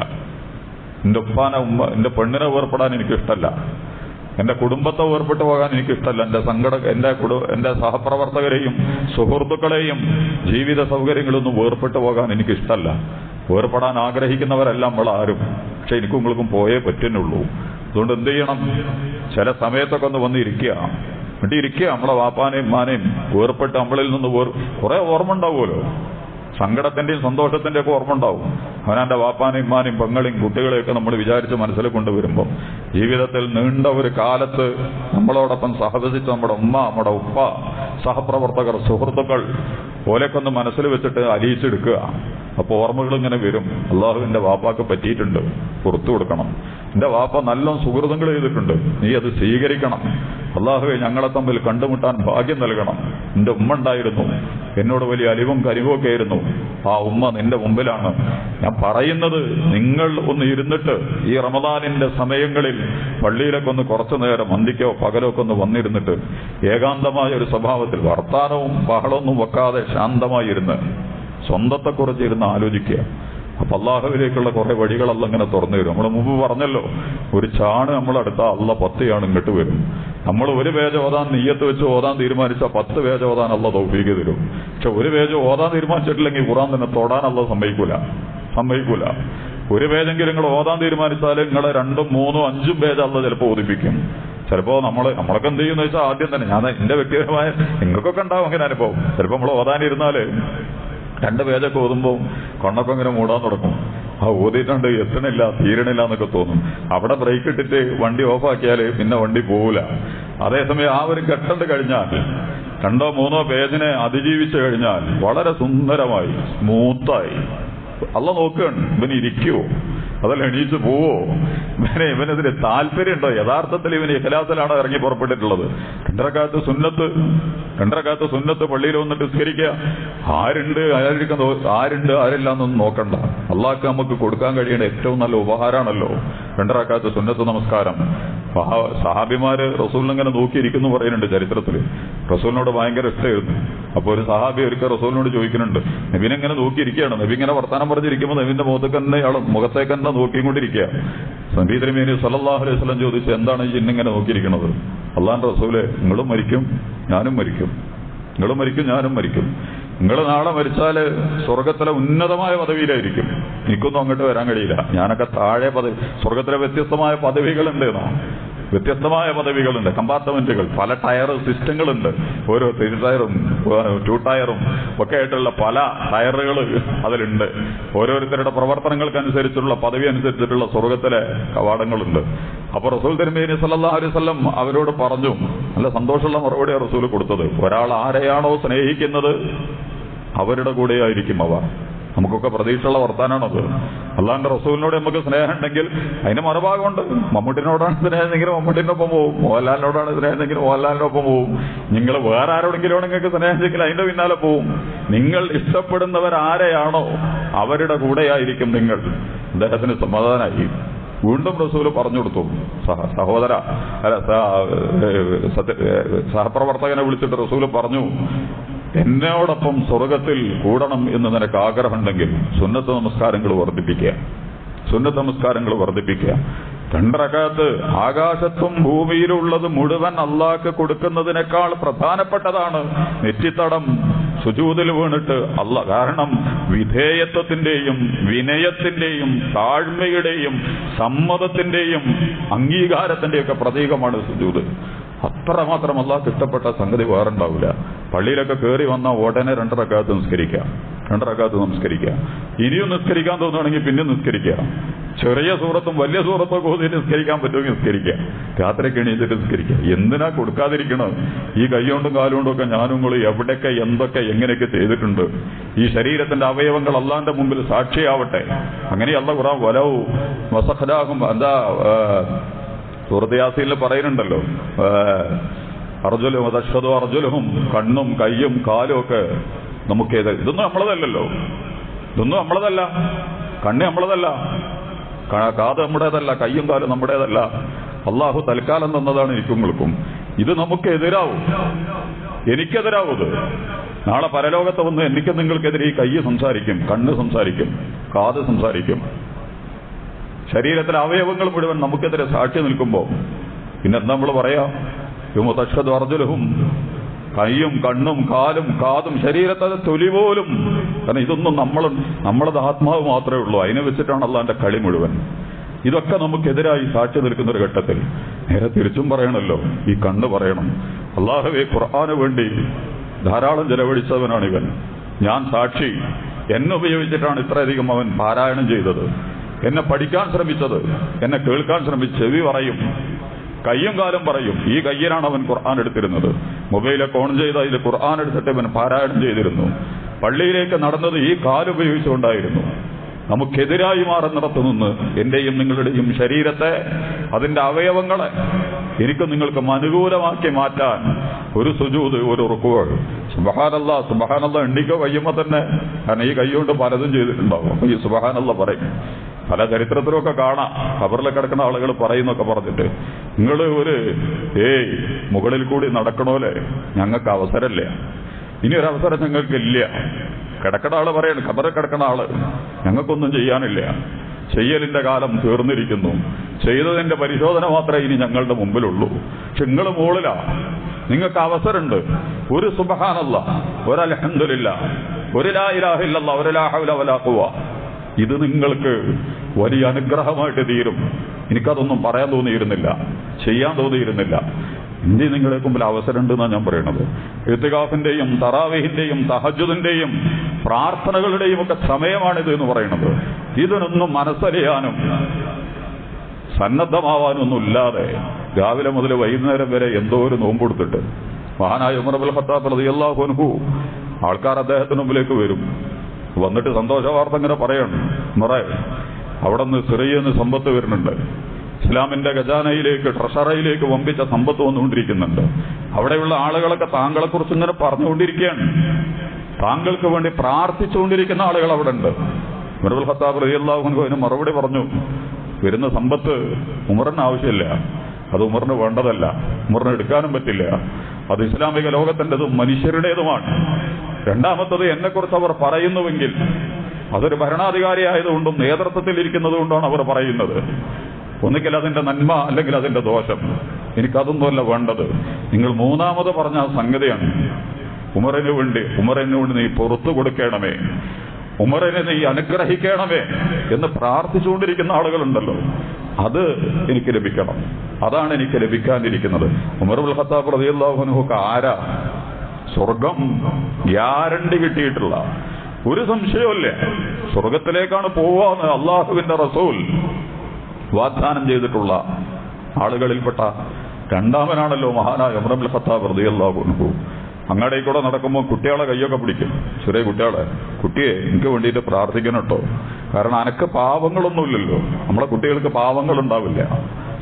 എന്റെ ഉപ്പാനെ ഉമ്മ എന്റെ പെണ്ണിനെ വേർപ്പെടാൻ എനിക്കിഷ്ടല്ല എന്റെ കുടുംബത്തെ വേർപെട്ട് പോകാൻ എനിക്കിഷ്ടല്ല എന്റെ സങ്കട എന്റെ കുടു എന്റെ സഹപ്രവർത്തകരെയും സുഹൃത്തുക്കളെയും ജീവിത സൗകര്യങ്ങളൊന്നും വേർപെട്ട് പോകാൻ എനിക്കിഷ്ടല്ല വേർപെടാൻ ആഗ്രഹിക്കുന്നവരെല്ലാം നമ്മൾ ആരും പക്ഷെ എനിക്കും നിങ്ങൾക്കും പോയേ പറ്റുന്നുള്ളൂ അതുകൊണ്ട് എന്ത് ചെയ്യണം ചില സമയത്തൊക്കെ ഒന്ന് വന്ന് ഇരിക്കുക എന്നിട്ട് ഇരിക്കുക നമ്മളെ വാപ്പാനെയും മാനെയും വേർപെട്ട് നമ്മളിൽ നിന്ന് വേർ കുറെ ഓർമ്മ ഉണ്ടാവുമല്ലോ സങ്കടത്തിന്റെയും സന്തോഷത്തിന്റെയും ഒക്കെ ഓർമ്മ ഉണ്ടാവും അവനാന്റെ വാപ്പാനെയും മാനെയും പെങ്ങളെയും കുട്ടികളെയൊക്കെ നമ്മൾ വിചാരിച്ച് മനസ്സിൽ കൊണ്ടുവരുമ്പോൾ ജീവിതത്തിൽ നീണ്ട ഒരു കാലത്ത് നമ്മളോടൊപ്പം സഹവസിച്ച നമ്മുടെ ഉമ്മ നമ്മുടെ ഉപ്പ സഹപ്രവർത്തകർ സുഹൃത്തുക്കൾ ഓലൊക്കെ ഒന്ന് മനസ്സിൽ വെച്ചിട്ട് അലിയിച്ചെടുക്കുക അപ്പൊ ഓർമ്മകൾ ഇങ്ങനെ വരും അള്ളാഹുവിന്റെ വാപ്പാക്ക് പറ്റിയിട്ടുണ്ട് പുറത്തു കൊടുക്കണം എന്റെ വാപ്പ നല്ല സുഹൃതങ്ങൾ ചെയ്തിട്ടുണ്ട് നീ അത് സ്വീകരിക്കണം അള്ളാഹുവെ ഞങ്ങളെ തമ്മിൽ കണ്ടുമുട്ടാൻ ഭാഗ്യം നൽകണം എന്റെ ഉമ്മ ഉണ്ടായിരുന്നു എന്നോട് വലിയ അലിവും കരിവും ഒക്കെ ആയിരുന്നു ആ ഉമ്മ നിന്റെ മുമ്പിലാണ് ഞാൻ പറയുന്നത് നിങ്ങൾ ഒന്ന് ഇരുന്നിട്ട് ഈ റമദാനിന്റെ സമയങ്ങളിൽ പള്ളിയിലൊക്കെ ഒന്ന് കുറച്ചു നേരം അന്തിക്കോ പകലോ ഒക്കെ ഒന്ന് വന്നിരുന്നിട്ട് ഏകാന്തമായ ഒരു സ്വഭാവത്തിൽ വർത്താനവും ബഹളമൊന്നും വെക്കാതെ ശാന്തമായി ഇരുന്ന് സ്വന്തത്തെക്കുറിച്ച് ഇരുന്ന് ആലോചിക്കുക അപ്പൊ അള്ളാഹുവിലേക്കുള്ള കുറെ വഴികളല്ല ഇങ്ങനെ തുറന്നു വരും നമ്മൾ മുമ്പ് പറഞ്ഞല്ലോ ഒരു ചാണ് നമ്മളടുത്ത അള്ള പത്തയാണ് ഇങ്ങോട്ട് വരും നമ്മൾ ഒരു പേജ് ഓതാൻ നെയ്യത്ത് വെച്ച് ഓതാൻ തീരുമാനിച്ച പത്ത് പേജ് ഓതാൻ അള്ള തൗഫീക്ക് തരും പക്ഷെ ഒരു പേജ് ഓതാൻ തീരുമാനിച്ചിട്ടില്ലെങ്കിൽ ഖുറാൻ തന്നെ തൊടാൻ അള്ള സമ്മതിക്കൂല സമ്മതിക്കൂല ഒരു പേജെങ്കിലും നിങ്ങൾ ഓതാൻ തീരുമാനിച്ചാൽ നിങ്ങളെ രണ്ടും മൂന്നും അഞ്ചും പേജ് അള്ള ചിലപ്പോൾ ഓതിപ്പിക്കും ചിലപ്പോ നമ്മള് നമ്മളൊക്കെ എന്ത് ചെയ്യുന്ന വെച്ചാൽ ആദ്യം തന്നെ ഞാൻ എന്റെ വ്യക്തിപരമായ നിങ്ങൾക്കൊക്കെ ഉണ്ടാവും അങ്ങനെ അനുഭവം ചിലപ്പോ നമ്മൾ ഓതാനിരുന്നാല് രണ്ട് പേജൊക്കെ ഓതുമ്പോൾ കണ്ണൊക്കെ ഇങ്ങനെ മൂടാൻ തുടങ്ങും ആ ഓതിയിട്ടുണ്ട് എത്തണില്ല തീരണില്ല എന്നൊക്കെ തോന്നും അവിടെ ബ്രേക്ക് ഇട്ടിട്ട് വണ്ടി ഓഫാക്കിയാൽ പിന്നെ വണ്ടി പോവില്ല അതേസമയം ആ ഒരു ഘട്ടം കഴിഞ്ഞാൽ രണ്ടോ മൂന്നോ പേജിനെ അതിജീവിച്ചു കഴിഞ്ഞാൽ വളരെ സുന്ദരമായി സ്മൂത്തായി അല്ല നോക്കുകയാണ് ഇവന് ഇരിക്കുവോ അതല്ല എണീച്ച് പോവോ ഇവനെ ഇവനതിന് താല്പര്യമുണ്ടോ യഥാർത്ഥത്തിൽ ഇവന് ഇഖലാസിലാണ് ഇറങ്ങി പുറപ്പെട്ടിട്ടുള്ളത് രണ്ടരക്കാലത്ത് സുന്നത്ത് രണ്ടരക്കാലത്ത് സുന്നത്ത് പള്ളിയിൽ വന്നിട്ട് നിസ്കരിക്കുക ആരുണ്ട് ആരിക്കാൻ ആരുണ്ട് ആരില്ല എന്നൊന്നും നോക്കണ്ട അള്ളാഹ്ക്ക് നമുക്ക് കൊടുക്കാൻ കഴിയേണ്ട ഏറ്റവും നല്ല ഉപഹാരമാണല്ലോ രണ്ടരക്കാലത്ത് സുന്നത്ത് നമസ്കാരം സഹാ- സഹാബിമാര് റസൂലിനെ ഇങ്ങനെ നോക്കിയിരിക്കുന്നു പറയുന്നുണ്ട് ചരിത്രത്തിൽ റസൂലിനോട് ഭയങ്കര ഇഷ്ടമായിരുന്നു അപ്പൊ ഒരു സഹാബി ഒരിക്കൽ റസൂലിനോട് ചോദിക്കുന്നുണ്ട് നബിനെ ഇങ്ങനെ നോക്കിയിരിക്കുകയാണ് നബി ഇങ്ങനെ വർത്താനം പറഞ്ഞിരിക്കുമ്പോൾ നബിന്റെ മുഖത്തേക്ക് തന്നെ ഇയാൾ മുഖത്തേക്ക് തന്നെ നോക്കിക്കൊണ്ടിരിക്കുക നബി തിരുമേനി സല്ലല്ലാഹു അലൈഹി വസല്ലം ചോദിച്ചു എന്താണ് ഈ ഇന്നിങ്ങനെ നോക്കിയിരിക്കുന്നത് അള്ളാന്റെ റസൂലെ നിങ്ങളും മരിക്കും ഞാനും മരിക്കും നിങ്ങളും മരിക്കും ഞാനും മരിക്കും നിങ്ങൾ നാളെ മരിച്ചാല് സ്വർഗത്തിലെ ഉന്നതമായ പദവിയിലായിരിക്കും എനിക്കൊന്നും അങ്ങോട്ട് വരാൻ കഴിയില്ല ഞാനൊക്കെ താഴെ പദവി സ്വർഗത്തിലെ വ്യത്യസ്തമായ പദവികളുണ്ട് എന്നോ വ്യത്യസ്തമായ പദവികളുണ്ട് കമ്പാർട്ട്മെന്റുകൾ പല ടയർ സിസ്റ്റങ്ങളുണ്ട് ഓരോ ത്രീ ടയറും ടു ടയറും ഒക്കെ ആയിട്ടുള്ള പല ടയറുകൾ അതിലുണ്ട് ഓരോരുത്തരുടെ പ്രവർത്തനങ്ങൾക്കനുസരിച്ചുള്ള പദവി അനുസരിച്ചിട്ടുള്ള സ്വർഗത്തിലെ കവാടങ്ങളുണ്ട് അപ്പൊ റസൂൽ തിരുമേനി സല്ലല്ലാഹു അലൈഹി വസല്ലം അവരോട് പറഞ്ഞു നല്ല സന്തോഷമുള്ള മറുപടിയാണ് റസൂൽ കൊടുത്തത് ഒരാൾ ആരെയാണോ സ്നേഹിക്കുന്നത് അവരുടെ കൂടെയായിരിക്കും അവ നമുക്കൊക്കെ പ്രതീക്ഷയുള്ള വർത്താനാണത് അല്ലാണ്ട് റസൂലിനോട് നമുക്ക് സ്നേഹം ഉണ്ടെങ്കിൽ അതിന് മറുഭാഗമുണ്ട് മമ്മൂട്ടിനോടാണ് സ്നേഹമെങ്കിൽ മമ്മൂട്ടിനൊപ്പം പോവും മോഹൻലാലിനോടാണ് സ്നേഹമെങ്കിൽ മോഹൻലാലിനൊപ്പം പോവും നിങ്ങൾ വേറെ ആരോടെങ്കിലും നിങ്ങൾക്ക് സ്നേഹിച്ചെങ്കിൽ അതിന്റെ പിന്നാലെ പോവും നിങ്ങൾ ഇഷ്ടപ്പെടുന്നവർ ആരെയാണോ അവരുടെ കൂടെയായിരിക്കും നിങ്ങൾ അദ്ദേഹത്തിന് സമാധാനമായി വീണ്ടും റസൂല് പറഞ്ഞു കൊടുത്തു സഹ- സഹോദര അല്ല സ- ഏഹ് സത്യ- ഏഹ് സഹപ്രവർത്തകനെ വിളിച്ചിട്ട് റസൂല് പറഞ്ഞു എന്നോടൊപ്പം സ്വർഗത്തിൽ കൂടണം എന്ന് നിനക്ക് ആഗ്രഹമുണ്ടെങ്കിൽ സുന്നത്ത് നമസ്കാരങ്ങൾ വർദ്ധിപ്പിക്കുക സുന്നത്ത് നമസ്കാരങ്ങൾ വർദ്ധിപ്പിക്കുക രണ്ടറകാത്ത് ആകാശത്തും ഭൂമിയിലുള്ളത് മുഴുവൻ അള്ളാഹ്ക്ക് കൊടുക്കുന്നതിനേക്കാൾ പ്രധാനപ്പെട്ടതാണ് നെറ്റിത്തടം സുജൂതിൽ വീണിട്ട് അല്ല കാരണം വിധേയത്വത്തിന്റെയും വിനയത്തിന്റെയും താഴ്മയുടെയും സമ്മതത്തിന്റെയും അംഗീകാരത്തിന്റെയൊക്കെ പ്രതീകമാണ് സുജൂത് അത്രമാത്രം അള്ളാഹ്ക്ക് ഇഷ്ടപ്പെട്ട സംഗതി വേറെ ഉണ്ടാവില്ല പള്ളിയിലൊക്കെ കയറി വന്ന ഉടനെ രണ്ടരക്കാലത്ത് നിസ്കരിക്കാം രണ്ടരക്കാലത്ത് നമസ്കരിക്കുക ഇനിയും നിസ്കരിക്കാൻ തോന്നുകയാണെങ്കിൽ പിന്നെ നിസ്കരിക്കുക ചെറിയ സൂറത്തും വലിയ സൂറത്തും ഒക്കെ ഓതി നിസ്കരിക്കാൻ പറ്റുമെങ്കിൽ നിസ്കരിക്കുക രാത്രിയൊക്കെ എണീച്ചിട്ട് നിസ്കരിക്കുക എന്തിനാ കൊടുക്കാതിരിക്കണം ഈ കൈകൊണ്ടും കാലുകൊണ്ടും ഒക്കെ ഞാനും നിങ്ങളും എവിടെയൊക്കെ എന്തൊക്കെ എങ്ങനെയൊക്കെ ചെയ്തിട്ടുണ്ട് ഈ ശരീരത്തിന്റെ അവയവങ്ങൾ അള്ളാന്റെ മുമ്പിൽ സാക്ഷിയാവട്ടെ അങ്ങനെയല്ല ഖുറാൻ വലവും വസഖലാകും എന്താ ആ, സൂറത്ത് യാസീനിൽ പറയുന്നുണ്ടല്ലോ അർജുലും അതശ്വതോ അർജുലും കണ്ണും കയ്യും കാലും ഒക്കെ നമുക്ക് ഏത് ഇതൊന്നും നമ്മളതല്ലല്ലോ ഇതൊന്നും നമ്മളതല്ല കണ്ണ് നമ്മളതല്ല ക- കാത് നമ്മുടേതല്ല കയ്യും കാലും നമ്മുടേതല്ല അള്ളാഹു തൽക്കാലം തന്നതാണ് എനിക്കും നിങ്ങൾക്കും ഇത് നമുക്ക് എതിരാവും എനിക്കെതിരാവും ഇത് നാളെ പരലോകത്ത് വന്ന് എനിക്ക് നിങ്ങൾക്കെതിരെ ഈ കൈ സംസാരിക്കും കണ്ണ് സംസാരിക്കും കാത് സംസാരിക്കും ശരീരത്തിലെ അവയവങ്ങൾ മുഴുവൻ നമുക്കെതിരെ സാക്ഷി നിൽക്കുമ്പോൾ പിന്നെ എന്താ നമ്മൾ പറയാ യുമതക്ഷത് അർജുലഹും കൈയും കണ്ണും കാലും കാതും ശരീരത്തിലെ തൊലി പോലും കാരണം ഇതൊന്നും നമ്മൾ നമ്മളത് ആത്മാവ് മാത്രമേ ഉള്ളൂ അതിനെ വെച്ചിട്ടാണ് അള്ളാന്റെ കളി മുഴുവൻ ഇതൊക്കെ നമുക്കെതിരായി സാക്ഷി നിൽക്കുന്ന ഒരു ഘട്ടത്തിൽ നേരെ തിരിച്ചും പറയണല്ലോ ഈ കണ്ണ് പറയണം അള്ളാഹുവെ ഖുർആന് വേണ്ടി ധാരാളം ചെലവഴിച്ചവനാണ് ഇവൻ ഞാൻ സാക്ഷി എന്നെ ഉപയോഗിച്ചിട്ടാണ് ഇത്രയധികം അവൻ പാരായണം ചെയ്തത് എന്നെ പഠിക്കാൻ ശ്രമിച്ചത് എന്നെ കേൾക്കാൻ ശ്രമിച്ച് ചെവി പറയും കയ്യും കാലും പറയും ഈ കയ്യിലാണ് അവൻ ഖുർആൻ എടുത്തിരുന്നത് മൊബൈലൊക്കെ ഓൺ ചെയ്ത് അതിൽ ഖുർആൻ എടുത്തിട്ട് അവൻ പാരായണം ചെയ്തിരുന്നു പള്ളിയിലേക്ക് നടന്നത് ഈ കാലുപയോഗിച്ചുകൊണ്ടായിരുന്നു നമുക്കെതിരായി മാറുന്നിടത്ത് നിന്ന് എന്റെയും നിങ്ങളുടെയും ശരീരത്തെ അതിന്റെ അവയവങ്ങളെ എനിക്കും നിങ്ങൾക്കും അനുകൂലമാക്കി മാറ്റാൻ ഒരു സുജൂത് ഒരു റുക്കുവൾ സുബഹാനല്ല സുബഹാനല്ല എണ്ണിക്കോ കഴിയുമ്പോ തന്നെ കാരണം ഈ കൈ കൊണ്ട് പലതും ചെയ്തിട്ടുണ്ടാവും അപ്പൊ ഈ സുബഹാനല്ല പറയും പല ചരിത്രത്തിലൊക്കെ കാണാം ഖബറിൽ കിടക്കുന്ന ആളുകൾ പറയുന്നൊക്കെ പറഞ്ഞിട്ട് നിങ്ങൾ ഒരു ഏയ് മുകളിൽ കൂടി നടക്കണോലെ ഞങ്ങൾക്ക് അവസരമില്ല ഇനി ഒരു അവസരം ഞങ്ങൾക്കില്ല കിടക്കണ ആള് പറയാണ് ഖബറിൽ കിടക്കണ ആള് ഞങ്ങൾക്കൊന്നും ചെയ്യാനില്ല ചെയ്യലിന്റെ കാലം തീർന്നിരിക്കുന്നു ചെയ്തതിന്റെ പരിശോധന മാത്രമേ ഇനി ഞങ്ങളുടെ മുമ്പിലുള്ളൂ പക്ഷെ നിങ്ങൾ മുകളിലാ നിങ്ങൾക്ക് അവസരമുണ്ട് ഒരു സുബഹാനല്ല ഒരലഹന്ദില്ല ഒരു ലാ ഇലാഹില്ല ഒരു ലാ ഹൗല വലാ ഖുവ ഇത് നിങ്ങൾക്ക് വലിയ അനുഗ്രഹമായിട്ട് തീരും എനിക്കതൊന്നും പറയാൻ തോന്നിയിരുന്നില്ല ചെയ്യാൻ തോന്നിയിരുന്നില്ല ഇന്ത്യ നിങ്ങളുടെ മുമ്പിൽ അവസരമുണ്ടെന്നാണ് ഞാൻ പറയുന്നത് എത്തുകാഫിന്റെയും തറാവിഹിന്റെയും തഹജുദിന്റെയും പ്രാർത്ഥനകളുടെയും ഒക്കെ സമയമാണിത് എന്ന് പറയുന്നത് ഇതിനൊന്നും മനസ്സറിയാനും സന്നദ്ധമാവാനൊന്നും ഇല്ലാതെ രാവിലെ മുതൽ വൈകുന്നേരം വരെ എന്തോ ഒരു നോമ്പെടുത്തിട്ട് മഹാനായ ഉമർബുൽ ഖത്താബ് റളിയല്ലാഹു അൻഹു ആൾക്കാർ അദ്ദേഹത്തിന് മുമ്പിലേക്ക് വരും വന്നിട്ട് സന്തോഷ വാർത്ത ഇങ്ങനെ പറയണം മുറേ അവിടെ നിന്ന് സിറിയെന്ന് സമ്പത്ത് വരുന്നുണ്ട് ഇസ്ലാമിന്റെ ഖജാനയിലേക്ക് ട്രഷറയിലേക്ക് വമ്പിച്ച സമ്പത്ത് വന്നുകൊണ്ടിരിക്കുന്നുണ്ട് അവിടെയുള്ള ആളുകളൊക്കെ താങ്കളെ കുറിച്ച് ഇങ്ങനെ പറഞ്ഞുകൊണ്ടിരിക്കുകയാണ് താങ്കൾക്ക് വേണ്ടി പ്രാർത്ഥിച്ചുകൊണ്ടിരിക്കുന്ന ആളുകൾ അവിടെ ഉണ്ട് ഉമറുൽ ഖത്താബ് റളിയല്ലാഹു അതിന് മറുപടി പറഞ്ഞു വരുന്ന സമ്പത്ത് ഉമറിന് ആവശ്യമില്ല അത് ഉമറിന് വേണ്ടതല്ല ഉമറിന് എടുക്കാനും പറ്റില്ല അത് ഇസ്ലാമിക ലോകത്തിൻ്റെതും മനുഷ്യരുടേതുമാണ് രണ്ടാമത്തത് എന്നെക്കുറിച്ച് അവർ പറയുന്നുവെങ്കിൽ അതൊരു ഭരണാധികാരി ആയതുകൊണ്ടും നേതൃത്വത്തിൽ ഇരിക്കുന്നത് കൊണ്ടാണ് അവർ പറയുന്നത് ഒന്നുകിൽ അതിന്റെ നന്മ അല്ലെങ്കിൽ അതിന്റെ ദോഷം എനിക്കതൊന്നുമല്ല വേണ്ടത് നിങ്ങൾ മൂന്നാമത് പറഞ്ഞ ആ സംഗതിയാണ് ഉമറിന് വേണ്ടി ഉമറിന് വേണ്ടി നീ പുറത്തു കൊടുക്കണമേ ഉമറിനെ നീ അനുഗ്രഹിക്കണമേ എന്ന് പ്രാർത്ഥിച്ചുകൊണ്ടിരിക്കുന്ന ആളുകളുണ്ടല്ലോ അത് എനിക്ക് ലഭിക്കണം അതാണ് എനിക്ക് ലഭിക്കാനിരിക്കുന്നത് ഉമർ ഉൽ ഖത്താബ് റതിയല്ലാഹുനൊക്കെ ആരാ സ്വർഗം ഗ്യാരണ്ടി കിട്ടിയിട്ടുള്ള ഒരു സംശയവുമില്ല സ്വർഗത്തിലേക്കാണ് പോവാന്ന് അള്ളാഹുവിന്റെ റസൂൽ വാഗ്ദാനം ചെയ്തിട്ടുള്ള ആളുകളിൽപ്പെട്ട രണ്ടാമനാണല്ലോ മഹാനായ ഉമർ ഖത്താബ് റതിയല്ലാഹുനഹു അങ്ങാടേ കൂടെ നടക്കുമ്പോൾ കുട്ടികളെ കൈയൊക്കെ പിടിക്കും ചെറിയ കുട്ടികളെ കുട്ടിയെ എനിക്ക് വേണ്ടിയിട്ട് പ്രാർത്ഥിക്കണം കേട്ടോ കാരണം അനക്ക് പാവങ്ങളൊന്നുമില്ലല്ലോ നമ്മളെ കുട്ടികൾക്ക് പാവങ്ങൾ ഉണ്ടാവില്ല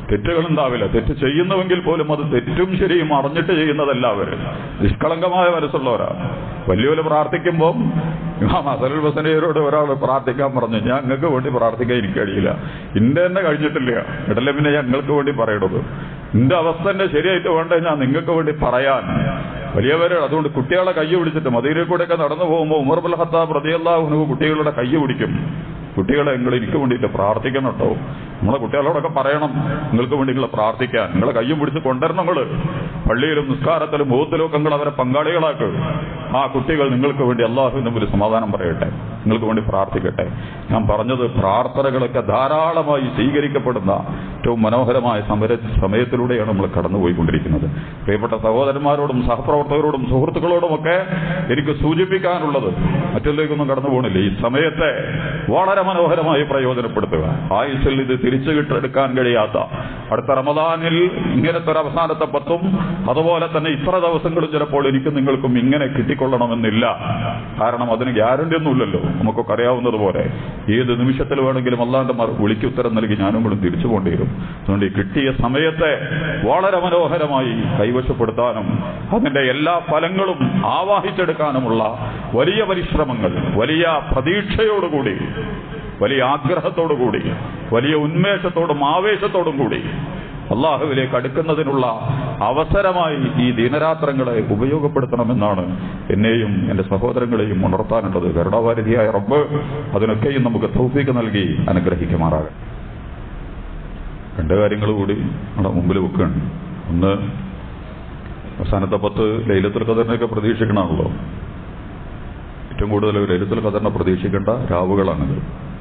തെറ്റുകൾ ഉണ്ടാവില്ല തെറ്റ് ചെയ്യുന്നുവെങ്കിൽ പോലും അത് തെറ്റും ശരിയും അറിഞ്ഞിട്ട് ചെയ്യുന്നതല്ല അവര് നിഷ്കളങ്കമായ മനസ്സുള്ളവരാ വലിയവര് പ്രാർത്ഥിക്കുമ്പോൾ ഇമാം അസലുൽ ഹസനയോട് ഒരാൾ പ്രാർത്ഥിക്കാൻ പറഞ്ഞു ഞാൻ ഞങ്ങൾക്ക് വേണ്ടി പ്രാർത്ഥിക്കാൻ എനിക്ക് കഴിയില്ല ഇന്റെ തന്നെ കഴിഞ്ഞിട്ടില്ല ഇടലെ പിന്നെ ഞങ്ങൾക്ക് വേണ്ടി പറയണത് എന്റെ അവസ്ഥ തന്നെ ശരിയായിട്ട് വേണ്ടേ ഞാൻ നിങ്ങൾക്ക് വേണ്ടി പറയാൻ വലിയവര് അതുകൊണ്ട് കുട്ടികളെ കൈ പിടിച്ചിട്ട് മദീനയിൽ കൂടെയൊക്കെ നടന്നു പോകുമ്പോൾ ഉമർ ബുൽ ഹത്താബ് പ്രതിയല്ലാഹുനു കുട്ടികളുടെ കൈ പിടിക്കും കുട്ടികളെ നിങ്ങൾ എനിക്ക് വേണ്ടിയിട്ട് പ്രാർത്ഥിക്കണം കേട്ടോ നമ്മളെ കുട്ടികളോടൊക്കെ പറയണം നിങ്ങൾക്ക് വേണ്ടി നിങ്ങൾ പ്രാർത്ഥിക്കാൻ നിങ്ങളെ കയ്യും പിടിച്ച് കൊണ്ടുവരണം നിങ്ങള് പള്ളിയിലും നിസ്കാരത്തിലും ബോധത്തിലും ഒക്കെ നിങ്ങൾ അവരെ പങ്കാളികളാക്ക് ആ കുട്ടികൾ നിങ്ങൾക്ക് വേണ്ടി അള്ളാഹു മുമ്പിൽ സമാധാനം പറയട്ടെ നിങ്ങൾക്ക് വേണ്ടി പ്രാർത്ഥിക്കട്ടെ ഞാൻ പറഞ്ഞത് പ്രാർത്ഥനകളൊക്കെ ധാരാളമായി സ്വീകരിക്കപ്പെടുന്ന ഏറ്റവും മനോഹരമായ സമര സമയത്തിലൂടെയാണ് നമ്മൾ കടന്നുപോയിക്കൊണ്ടിരിക്കുന്നത് പ്രിയപ്പെട്ട സഹോദരന്മാരോടും സഹപ്രവർത്തകരോടും സുഹൃത്തുക്കളോടുമൊക്കെ എനിക്ക് സൂചിപ്പിക്കാനുള്ളത് മറ്റൊന്നിലേക്കൊന്നും കടന്നു പോകണില്ല ഈ സമയത്തെ വളരെ മനോഹരമായി പ്രയോജനപ്പെടുത്തുക ആയുസ്സിൽ ഇത് തിരിച്ചു കിട്ടെടുക്കാൻ കഴിയാത്ത അടുത്ത റമദാനിൽ ഇങ്ങനത്തെ ഒരു അവസാനത്തെ പത്തും അതുപോലെ തന്നെ ഇത്ര ദിവസങ്ങളും ചിലപ്പോൾ എനിക്ക് നിങ്ങൾക്കും ഇങ്ങനെ കിട്ടിക്കൊള്ളണമെന്നില്ല കാരണം അതിന് ഗ്യാരണ്ടി ഒന്നുമില്ലല്ലോ നമുക്കൊക്കെ അറിയാവുന്നതുപോലെ ഏത് നിമിഷത്തിൽ വേണമെങ്കിലും അല്ലാണ്ട് വിളിക്ക് ഉത്തരം നൽകി ഞാനും കൂടെ തിരിച്ചു പോകേണ്ടി വരും അതുകൊണ്ട് ഈ കിട്ടിയ സമയത്തെ വളരെ മനോഹരമായി കൈവശപ്പെടുത്താനും അതിന്റെ എല്ലാ ഫലങ്ങളും ആവാഹിച്ചെടുക്കാനുമുള്ള വലിയ പരിശ്രമങ്ങൾ വലിയ പ്രതീക്ഷയോടുകൂടി വലിയ ആഗ്രഹത്തോടുകൂടി വലിയ ഉന്മേഷത്തോടും ആവേശത്തോടും കൂടി അള്ളാഹുവിലേക്ക് അടുക്കുന്നതിനുള്ള അവസരമായി ഈ ദിനരാത്രങ്ങളെ ഉപയോഗപ്പെടുത്തണമെന്നാണ് എന്നെയും എന്റെ സഹോദരങ്ങളെയും ഉണർത്താനുള്ളത് കരുണാവാരിധിയായ റബ്ബ് അതിനൊക്കെയും നമുക്ക് തൗഫീക്ക് നൽകി അനുഗ്രഹിക്കുമാറാകട്ടെ രണ്ട് കാര്യങ്ങൾ കൂടി നമ്മുടെ മുമ്പിൽ വെക്കുകയാണ് ഒന്ന് അവസാനത്തെ പത്ത് ലൈലത്തുൽ ഖദറിനെയൊക്കെ പ്രതീക്ഷിക്കണമല്ലോ ഏറ്റവും കൂടുതൽ ലൈലത്തുൽ ഖദറിനെ പ്രതീക്ഷിക്കേണ്ട രാവുകളാണിത്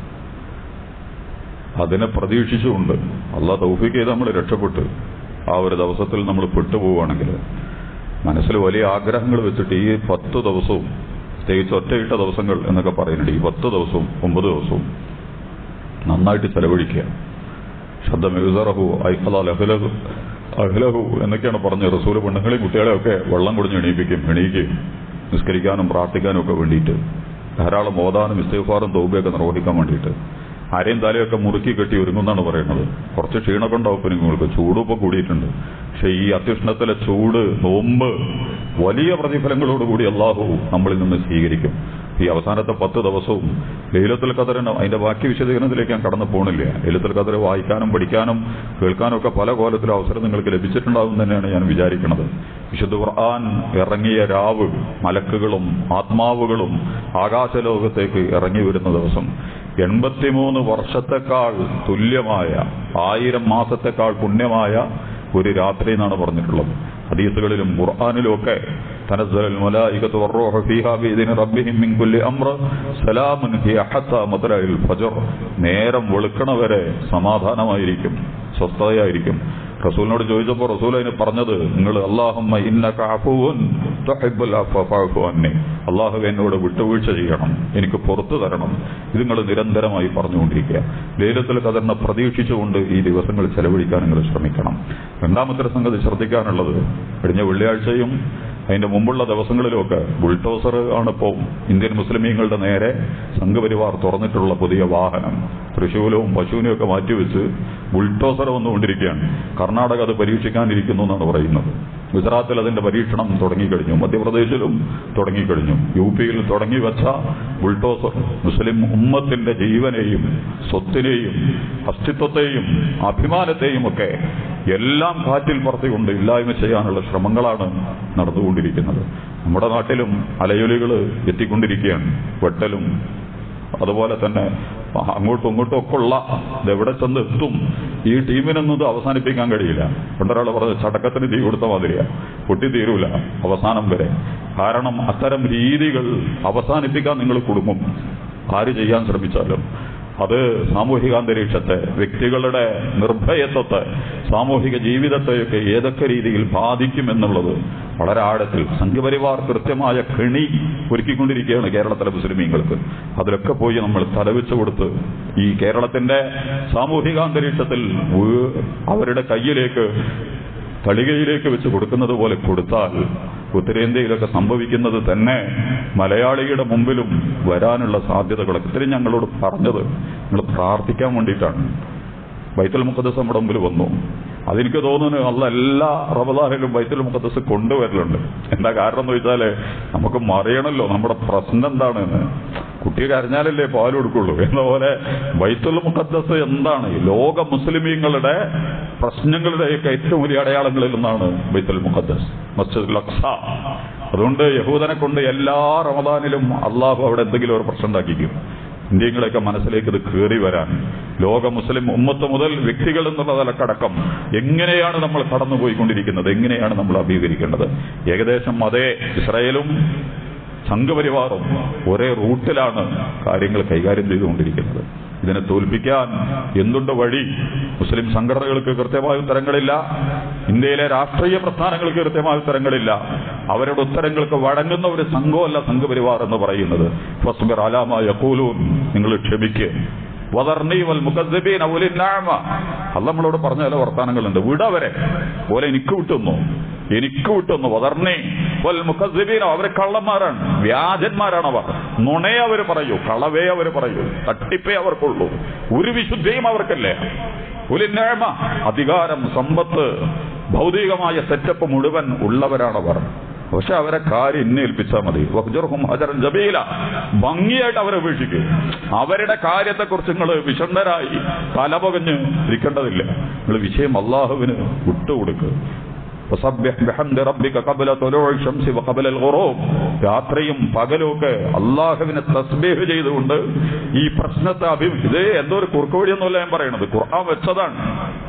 അതിനെ പ്രതീക്ഷിച്ചുകൊണ്ട് അള്ളാഹ് തൗഫീക്ക് ചെയ്ത് നമ്മൾ രക്ഷപ്പെട്ട് ആ ഒരു ദിവസത്തിൽ നമ്മൾ പെട്ടുപോവുകയാണെങ്കിൽ മനസ്സിൽ വലിയ ആഗ്രഹങ്ങൾ വെച്ചിട്ട് ഈ പത്ത് ദിവസവും പ്രത്യേകിച്ച് ഒറ്റയിട്ട ദിവസങ്ങൾ എന്നൊക്കെ പറയുന്നുണ്ട് ഈ പത്ത് ദിവസവും ഒമ്പത് ദിവസവും നന്നായിട്ട് ചെലവഴിക്കുക ശബ്ദം എഴുതറഹു ഐഫല ലഹലഹു അഹ്ലഹു എന്നൊക്കെയാണ് പറഞ്ഞത് റസൂല് പെണ്ണുങ്ങളെയും കുട്ടികളെയൊക്കെ വെള്ളം കുടിഞ്ഞ് എണീപ്പിക്കും എണീക്കുകയും നിസ്കരിക്കാനും പ്രാർത്ഥിക്കാനും ഒക്കെ വേണ്ടിയിട്ട് ധാരാളം ഓതാനും ഇസ്തഫാറും തൗബയൊക്കെ നിർവഹിക്കാൻ വേണ്ടിയിട്ട് ആരെയും തലയൊക്കെ മുറുക്കി കെട്ടി ഒരുങ്ങുന്നാണ് പറയുന്നത് കുറച്ച് ക്ഷീണമൊക്കെ ഉണ്ടാവും ഇപ്പൊ നിങ്ങൾക്ക് ചൂടും ഇപ്പൊ കൂടിയിട്ടുണ്ട് പക്ഷെ ഈ അത്യുഷ്ണത്തിലെ ചൂട് നോമ്പ് വലിയ പ്രതിഫലങ്ങളോടുകൂടി അള്ളാഹു നമ്മളിൽ നിന്ന് സ്വീകരിക്കും ഈ അവസാനത്തെ പത്ത് ദിവസവും ലൈലത്തുൽ ഖദറിന് അതിന്റെ ബാക്കി വിശദീകരണത്തിലേക്ക് ഞാൻ കടന്നു പോകണില്ല ലൈലത്തുൽ ഖദർ വായിക്കാനും പഠിക്കാനും കേൾക്കാനും ഒക്കെ പല കോലത്തിലും അവസരം നിങ്ങൾക്ക് ലഭിച്ചിട്ടുണ്ടാകും തന്നെയാണ് ഞാൻ വിചാരിക്കുന്നത് വിശുദ്ധ ഖുർആൻ ഇറങ്ങിയ രാവ് മലക്കുകളും ആത്മാവുകളും ആകാശലോകത്തേക്ക് ഇറങ്ങി വരുന്ന ദിവസം എൺപത്തിമൂന്ന് വർഷത്തെക്കാൾ തുല്യമായ ആയിരം മാസത്തെക്കാൾ പുണ്യമായ ഒരു രാത്രി എന്നാണ് പറഞ്ഞിട്ടുള്ളത് ഹദീസുകളിലും ഖുർആാനിലും ഒക്കെ തനസ്സലൽ മലായികത്തു വറൂഹു ഫീഹാ ബിഇذن റബ്ബിഹിം മിൻ കുല്ലി അംർ സലാമുൻ ഹിയ ഹത്താ മത്ലഇൽ ഫജ്ർ നേരം വെളുക്കണ വരെ സമാധാനമായിരിക്കും സ്വസ്ഥതയായിരിക്കും റസൂലിനോട് ചോദിച്ചപ്പോൾ റസൂൽ അതിന് പറഞ്ഞത് നിങ്ങൾ അള്ളാഹുമ്മ ഇന്നക അഫുവൻ തുഹിബ്ബുൽ അഫ്വ ഫഅഫു അന്നി അള്ളാഹു എന്നോട് വിട്ടുവീഴ്ച ചെയ്യണം എനിക്ക് പുറത്തു തരണം ഇത് നിങ്ങൾ നിരന്തരമായി പറഞ്ഞുകൊണ്ടിരിക്കുക ലേലത്തിൽ കഥറിനെ പ്രതീക്ഷിച്ചുകൊണ്ട് ഈ ദിവസങ്ങൾ ചെലവഴിക്കാൻ നിങ്ങൾ ശ്രമിക്കണം രണ്ടാമത്തെ സംഗതി ശ്രദ്ധിക്കാനുള്ളത് കഴിഞ്ഞ വെള്ളിയാഴ്ചയും അതിന്റെ മുമ്പുള്ള ദിവസങ്ങളിലുമൊക്കെ ബുൾട്ടോസർ ആണ് ഇപ്പോൾ ഇന്ത്യൻ മുസ്ലിമീങ്ങളുടെ നേരെ സംഘപരിവാർ തുറന്നിട്ടുള്ള പുതിയ വാഹനം തൃശൂലവും പശുവിനെയും ഒക്കെ മാറ്റിവെച്ച് ബുൾട്ടോസർ വന്നുകൊണ്ടിരിക്കുകയാണ് കർണാടക അത് പരീക്ഷിക്കാനിരിക്കുന്നു എന്നാണ് പറയുന്നത് ഗുജറാത്തിൽ അതിന്റെ പരീക്ഷണം തുടങ്ങിക്കഴിഞ്ഞു മധ്യപ്രദേശിലും തുടങ്ങിക്കഴിഞ്ഞു യു പിയിൽ തുടങ്ങി വെച്ച ബുൾട്ടോസർ മുസ്ലിം ഉമ്മത്തിന്റെ ജീവനെയും സ്വത്തിനെയും അസ്തിത്വത്തെയും അഭിമാനത്തെയും ഒക്കെ എല്ലാം കാറ്റിൽ പറത്തിക്കൊണ്ട് ഇല്ലായ്മ ചെയ്യാനുള്ള ശ്രമങ്ങളാണ് നടന്നുകൊണ്ടിരിക്കുന്നത് നമ്മുടെ നാട്ടിലും അലയൊലികൾ എത്തിക്കൊണ്ടിരിക്കുകയാണ് വെട്ടലും അതുപോലെ തന്നെ അങ്ങോട്ടും ഇങ്ങോട്ടും ഒക്കെ ഉള്ള ഇതെവിടെ ചെന്ന് എത്തും ഈ ടീമിനൊന്നും ഇത് അവസാനിപ്പിക്കാൻ കഴിയില്ല പണ്ടൊരാൾ പറഞ്ഞത് ചടക്കത്തിന് തീ കൊടുത്ത മാതിരിയാ പൊട്ടി തീരൂല അവസാനം വരെ കാരണം അത്തരം രീതികൾ അവസാനിപ്പിക്കാൻ നിങ്ങൾ കുടുങ്ങും ആര് ചെയ്യാൻ ശ്രമിച്ചാലും അത് സാമൂഹികാന്തരീക്ഷത്തെ വ്യക്തികളുടെ നിർഭയത്വത്തെ സാമൂഹിക ജീവിതത്തെയൊക്കെ ഏതൊക്കെ രീതിയിൽ ബാധിക്കുമെന്നുള്ളത് വളരെ ആഴത്തിൽ സംഘപരിവാർ കൃത്യമായ കെണി ഒരുക്കിക്കൊണ്ടിരിക്കുകയാണ് കേരളത്തിലെ മുസ്ലിമീങ്ങൾക്ക് അതിലൊക്കെ പോയി നമ്മൾ തലവെച്ചു കൊടുത്ത് ഈ കേരളത്തിന്റെ സാമൂഹികാന്തരീക്ഷത്തിൽ വീ- അവരുടെ കയ്യിലേക്ക് തളികയിലേക്ക് വെച്ച് കൊടുക്കുന്നത് പോലെ കൊടുത്താൽ ഉത്തരേന്ത്യയിലൊക്കെ സംഭവിക്കുന്നത് തന്നെ മലയാളിയുടെ മുമ്പിലും വരാനുള്ള സാധ്യതകളൊക്കെ ഇത്രയും ഞങ്ങളോട് പറഞ്ഞത് നിങ്ങൾ പ്രാർത്ഥിക്കാൻ വേണ്ടിയിട്ടാണ് ബൈത്തുൽ മുഖദ്ദസ് നമ്മുടെ മുമ്പിൽ വന്നു അതെനിക്ക് തോന്നുന്നു അല്ല എല്ലാ റമദാനിലും ബൈത്തുൽ മുഖദ്ദസ് കൊണ്ടുവരലുണ്ട് എന്താ കാരണം എന്ന് വെച്ചാല് നമുക്ക് മറിയണല്ലോ നമ്മുടെ പ്രശ്നം എന്താണെന്ന് കുട്ടി കരഞ്ഞാലല്ലേ പാൽ കൊടുക്കുള്ളൂ എന്ന പോലെ ബൈത്തുൽ മുഖദ്ദസ് എന്താണ് ഈ ലോക മുസ്ലിമീങ്ങളുടെ പ്രശ്നങ്ങളുടെയൊക്കെ ഏറ്റവും വലിയ അടയാളങ്ങളിൽ ഒന്നാണ് ബൈത്തുൽ മുഖദ്ദസ് മസ്ജിദുൽ അക്സ അതുകൊണ്ട് യഹൂദനെ കൊണ്ട് എല്ലാ റമദാനിലും അള്ളാഹു അവിടെ എന്തെങ്കിലും ഒരു പ്രശ്നം ഉണ്ടാക്കിക്കും ഇന്ത്യങ്ങളെയൊക്കെ മനസ്സിലേക്ക് ഇത് കയറി വരാൻ ലോക മുസ്ലിം ഉമ്മത്ത് മുതൽ വ്യക്തികൾ എന്നുള്ള നിലക്കടക്കം എങ്ങനെയാണ് നമ്മൾ കടന്നുപോയിക്കൊണ്ടിരിക്കുന്നത് എങ്ങനെയാണ് നമ്മൾ അഭിമുഖീകരിക്കേണ്ടത് ഏകദേശം അതേ ഇസ്രായേലും സംഘപരിവാറും ഒരേ റൂട്ടിലാണ് കാര്യങ്ങൾ കൈകാര്യം ചെയ്തുകൊണ്ടിരിക്കുന്നത് ഇതിനെ തോൽപ്പിക്കാൻ എന്തുണ്ട് വഴി മുസ്ലിം സംഘടനകൾക്ക് കൃത്യമായ ഉത്തരങ്ങളില്ല ഇന്ത്യയിലെ രാഷ്ട്രീയ പ്രസ്ഥാനങ്ങൾക്ക് കൃത്യമായ ഉത്തരങ്ങളില്ല അവരുടെ ഉത്തരങ്ങൾക്ക് വഴങ്ങുന്ന ഒരു സംഘമല്ല സംഘപരിവാർ എന്ന് പറയുന്നത് ഫസ്ബിർ അലാമ യഖൂലൂൻ നിങ്ങൾ ക്ഷമിക്ക് വദർണി വൽ മുഖദ്ദിബീൻ ഔലിൻ നഅമ അല്ല നമ്മളോട് പറഞ്ഞ ചില വർത്താനങ്ങളുണ്ട് വിടവരെ പോലെ എനിക്ക് വിട്ടുന്നു എനിക്ക് വിട്ടുന്നു വദർണി വൽ മുഖദ്ദിബീൻ അവരെ കള്ളന്മാരാണ് വ്യാജന്മാരാണ് അവർ നുണയെ അവർ പറയൂ കളവേ അവർ പറയൂ തട്ടിപ്പേ അവർക്കുള്ളൂ ഒരു വിശുദ്ധിയും അവർക്കല്ലേ ഉലിന്നഴമ അധികാരം സമ്പത്ത് ഭൗതികമായ സെറ്റപ്പ് മുഴുവൻ ഉള്ളവരാണവർ പക്ഷെ അവരെ കാര്യം ഇന്നെ ഏൽപ്പിച്ചാൽ മതി വഹ്ജുർഹും അജറൻ ജബീല ഭംഗിയായിട്ട് അവരെ ഉപേക്ഷിക്കും അവരുടെ കാര്യത്തെക്കുറിച്ച് നിങ്ങൾ വിഷണ്ണരായി തലപകഞ്ഞ് ഇരിക്കേണ്ടതില്ല നിങ്ങൾ വിഷയം അള്ളാഹുവിന് വിട്ടുകൊടുക്കുക فسبح بحمد ربك قبل طلوع الشمس وقبل الغروب രാത്രിയും പകലും ഒക്കെ അള്ളാഹുവിനെ തസ്ബീഹ് ചെയ്തുകൊണ്ട് ഈ പ്രശ്നത്തെ അഭി ഇത് എന്തോ ഒരു കുറുക്കുവഴിയൊന്നുമല്ല ഞാൻ പറയണത് ഖുർആൻ വെച്ചതാണ്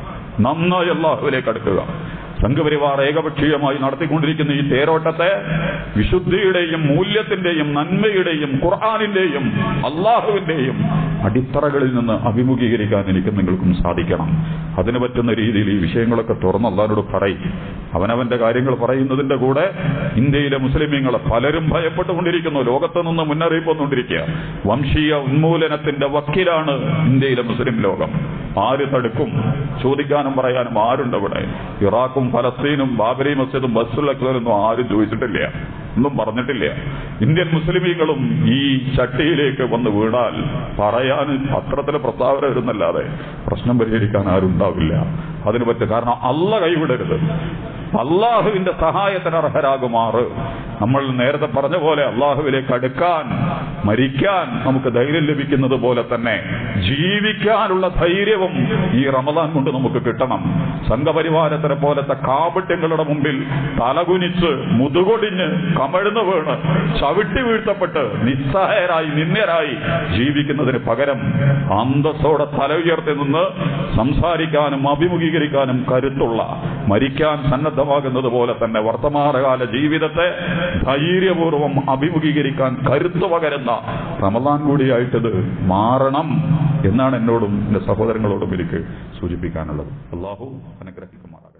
നന്നായി അള്ളാഹുവിലേക്ക് അടുക്കുക സംഘപരിവാർ ഏകപക്ഷീയമായി നടത്തിക്കൊണ്ടിരിക്കുന്ന ഈ തേരോട്ടത്തെ വിശുദ്ധിയുടെയും മൂല്യത്തിന്റെയും നന്മയുടെയും ഖുർആാനിന്റെയും അള്ളാഹുവിന്റെയും അടിത്തറകളിൽ നിന്ന് അഭിമുഖീകരിക്കാൻ എനിക്ക് നിങ്ങൾക്കും സാധിക്കണം അതിന് പറ്റുന്ന രീതിയിൽ ഈ വിഷയങ്ങളൊക്കെ തുറന്ന് അള്ളാഹിനോട് പറയും അവനവന്റെ കാര്യങ്ങൾ പറയുന്നതിന്റെ കൂടെ ഇന്ത്യയിലെ മുസ്ലിമീങ്ങളെ പലരും ഭയപ്പെട്ടുകൊണ്ടിരിക്കുന്നു ലോകത്ത് നിന്ന് മുന്നറിയിപ്പ് വന്നുകൊണ്ടിരിക്കുക വംശീയ ഉന്മൂലനത്തിന്റെ വക്കീലാണ് ഇന്ത്യയിലെ മുസ്ലിം ലോകം ആര് തടുക്കും ചോദിക്കാനും പറയാനും ആരുണ്ട് അവിടെ ഇറാഖും ഫലസ്തീനും ബാബരി മസ്ജിദും ബസുൽ അക്ബറൊന്നും ആരും ചോദിച്ചിട്ടില്ല ഒന്നും പറഞ്ഞിട്ടില്ല ഇന്ത്യൻ മുസ്ലിമീങ്ങളും ഈ ചട്ടിയിലേക്ക് വന്ന് വീണാൽ പറയാൻ പത്രത്തിലെ പ്രസ്താവന വരുന്നല്ലാതെ പ്രശ്നം പരിഹരിക്കാൻ ആരും ഉണ്ടാവില്ല അതിന് പറ്റും കാരണം അല്ല കൈവിടരുത് അള്ളാഹുവിന്റെ സഹായത്തിന് അർഹരാകുമാറ് നമ്മൾ നേരത്തെ പറഞ്ഞ പോലെ അള്ളാഹുവിലേക്ക് അടുക്കാൻ മരിക്കാൻ നമുക്ക് ധൈര്യം ലഭിക്കുന്നത് പോലെ തന്നെ ജീവിക്കാനുള്ള ധൈര്യവും ഈ റമദാൻ കൊണ്ട് നമുക്ക് കിട്ടണം സംഘപരിവാരത്തിനെ പോലത്തെ കാപട്യങ്ങളുടെ മുമ്പിൽ തലകുനിച്ച് മുതുകൊടിഞ്ഞ് കമഴ്ന്നു വീണ് ചവിട്ടി വീഴ്ത്തപ്പെട്ട് നിസ്സഹായരായി നിന്ദ്യരായി ജീവിക്കുന്നതിന് പകരം അന്തസ്സോടെ തല ഉയർത്തി നിന്ന് സംസാരിക്കാനും അഭിമുഖീകരിക്കാനും കരുത്തുള്ള മരിക്കാൻ സന്നദ്ധമാകുന്നത് പോലെ തന്നെ വർത്തമാനകാല ജീവിതത്തെ ധൈര്യപൂർവ്വം അഭിമുഖീകരിക്കാൻ കരുത്തു പകരുന്ന റമദാൻ കൂടിയായിട്ടത് മാറണം എന്നാണ് എന്നോടും എന്റെ സഹോദരങ്ങളോടും എനിക്ക് സൂചിപ്പിക്കാനുള്ളത് അള്ളാഹു അനുഗ്രഹിക്കുമാറാകട്ടെ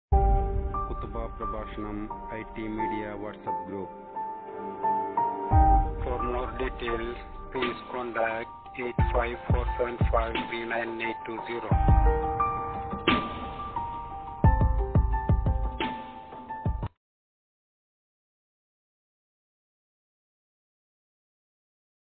കുത്തുബ പ്രഭാഷണം I T media WhatsApp group for more details please contact eight five four seven five three nine eight two zero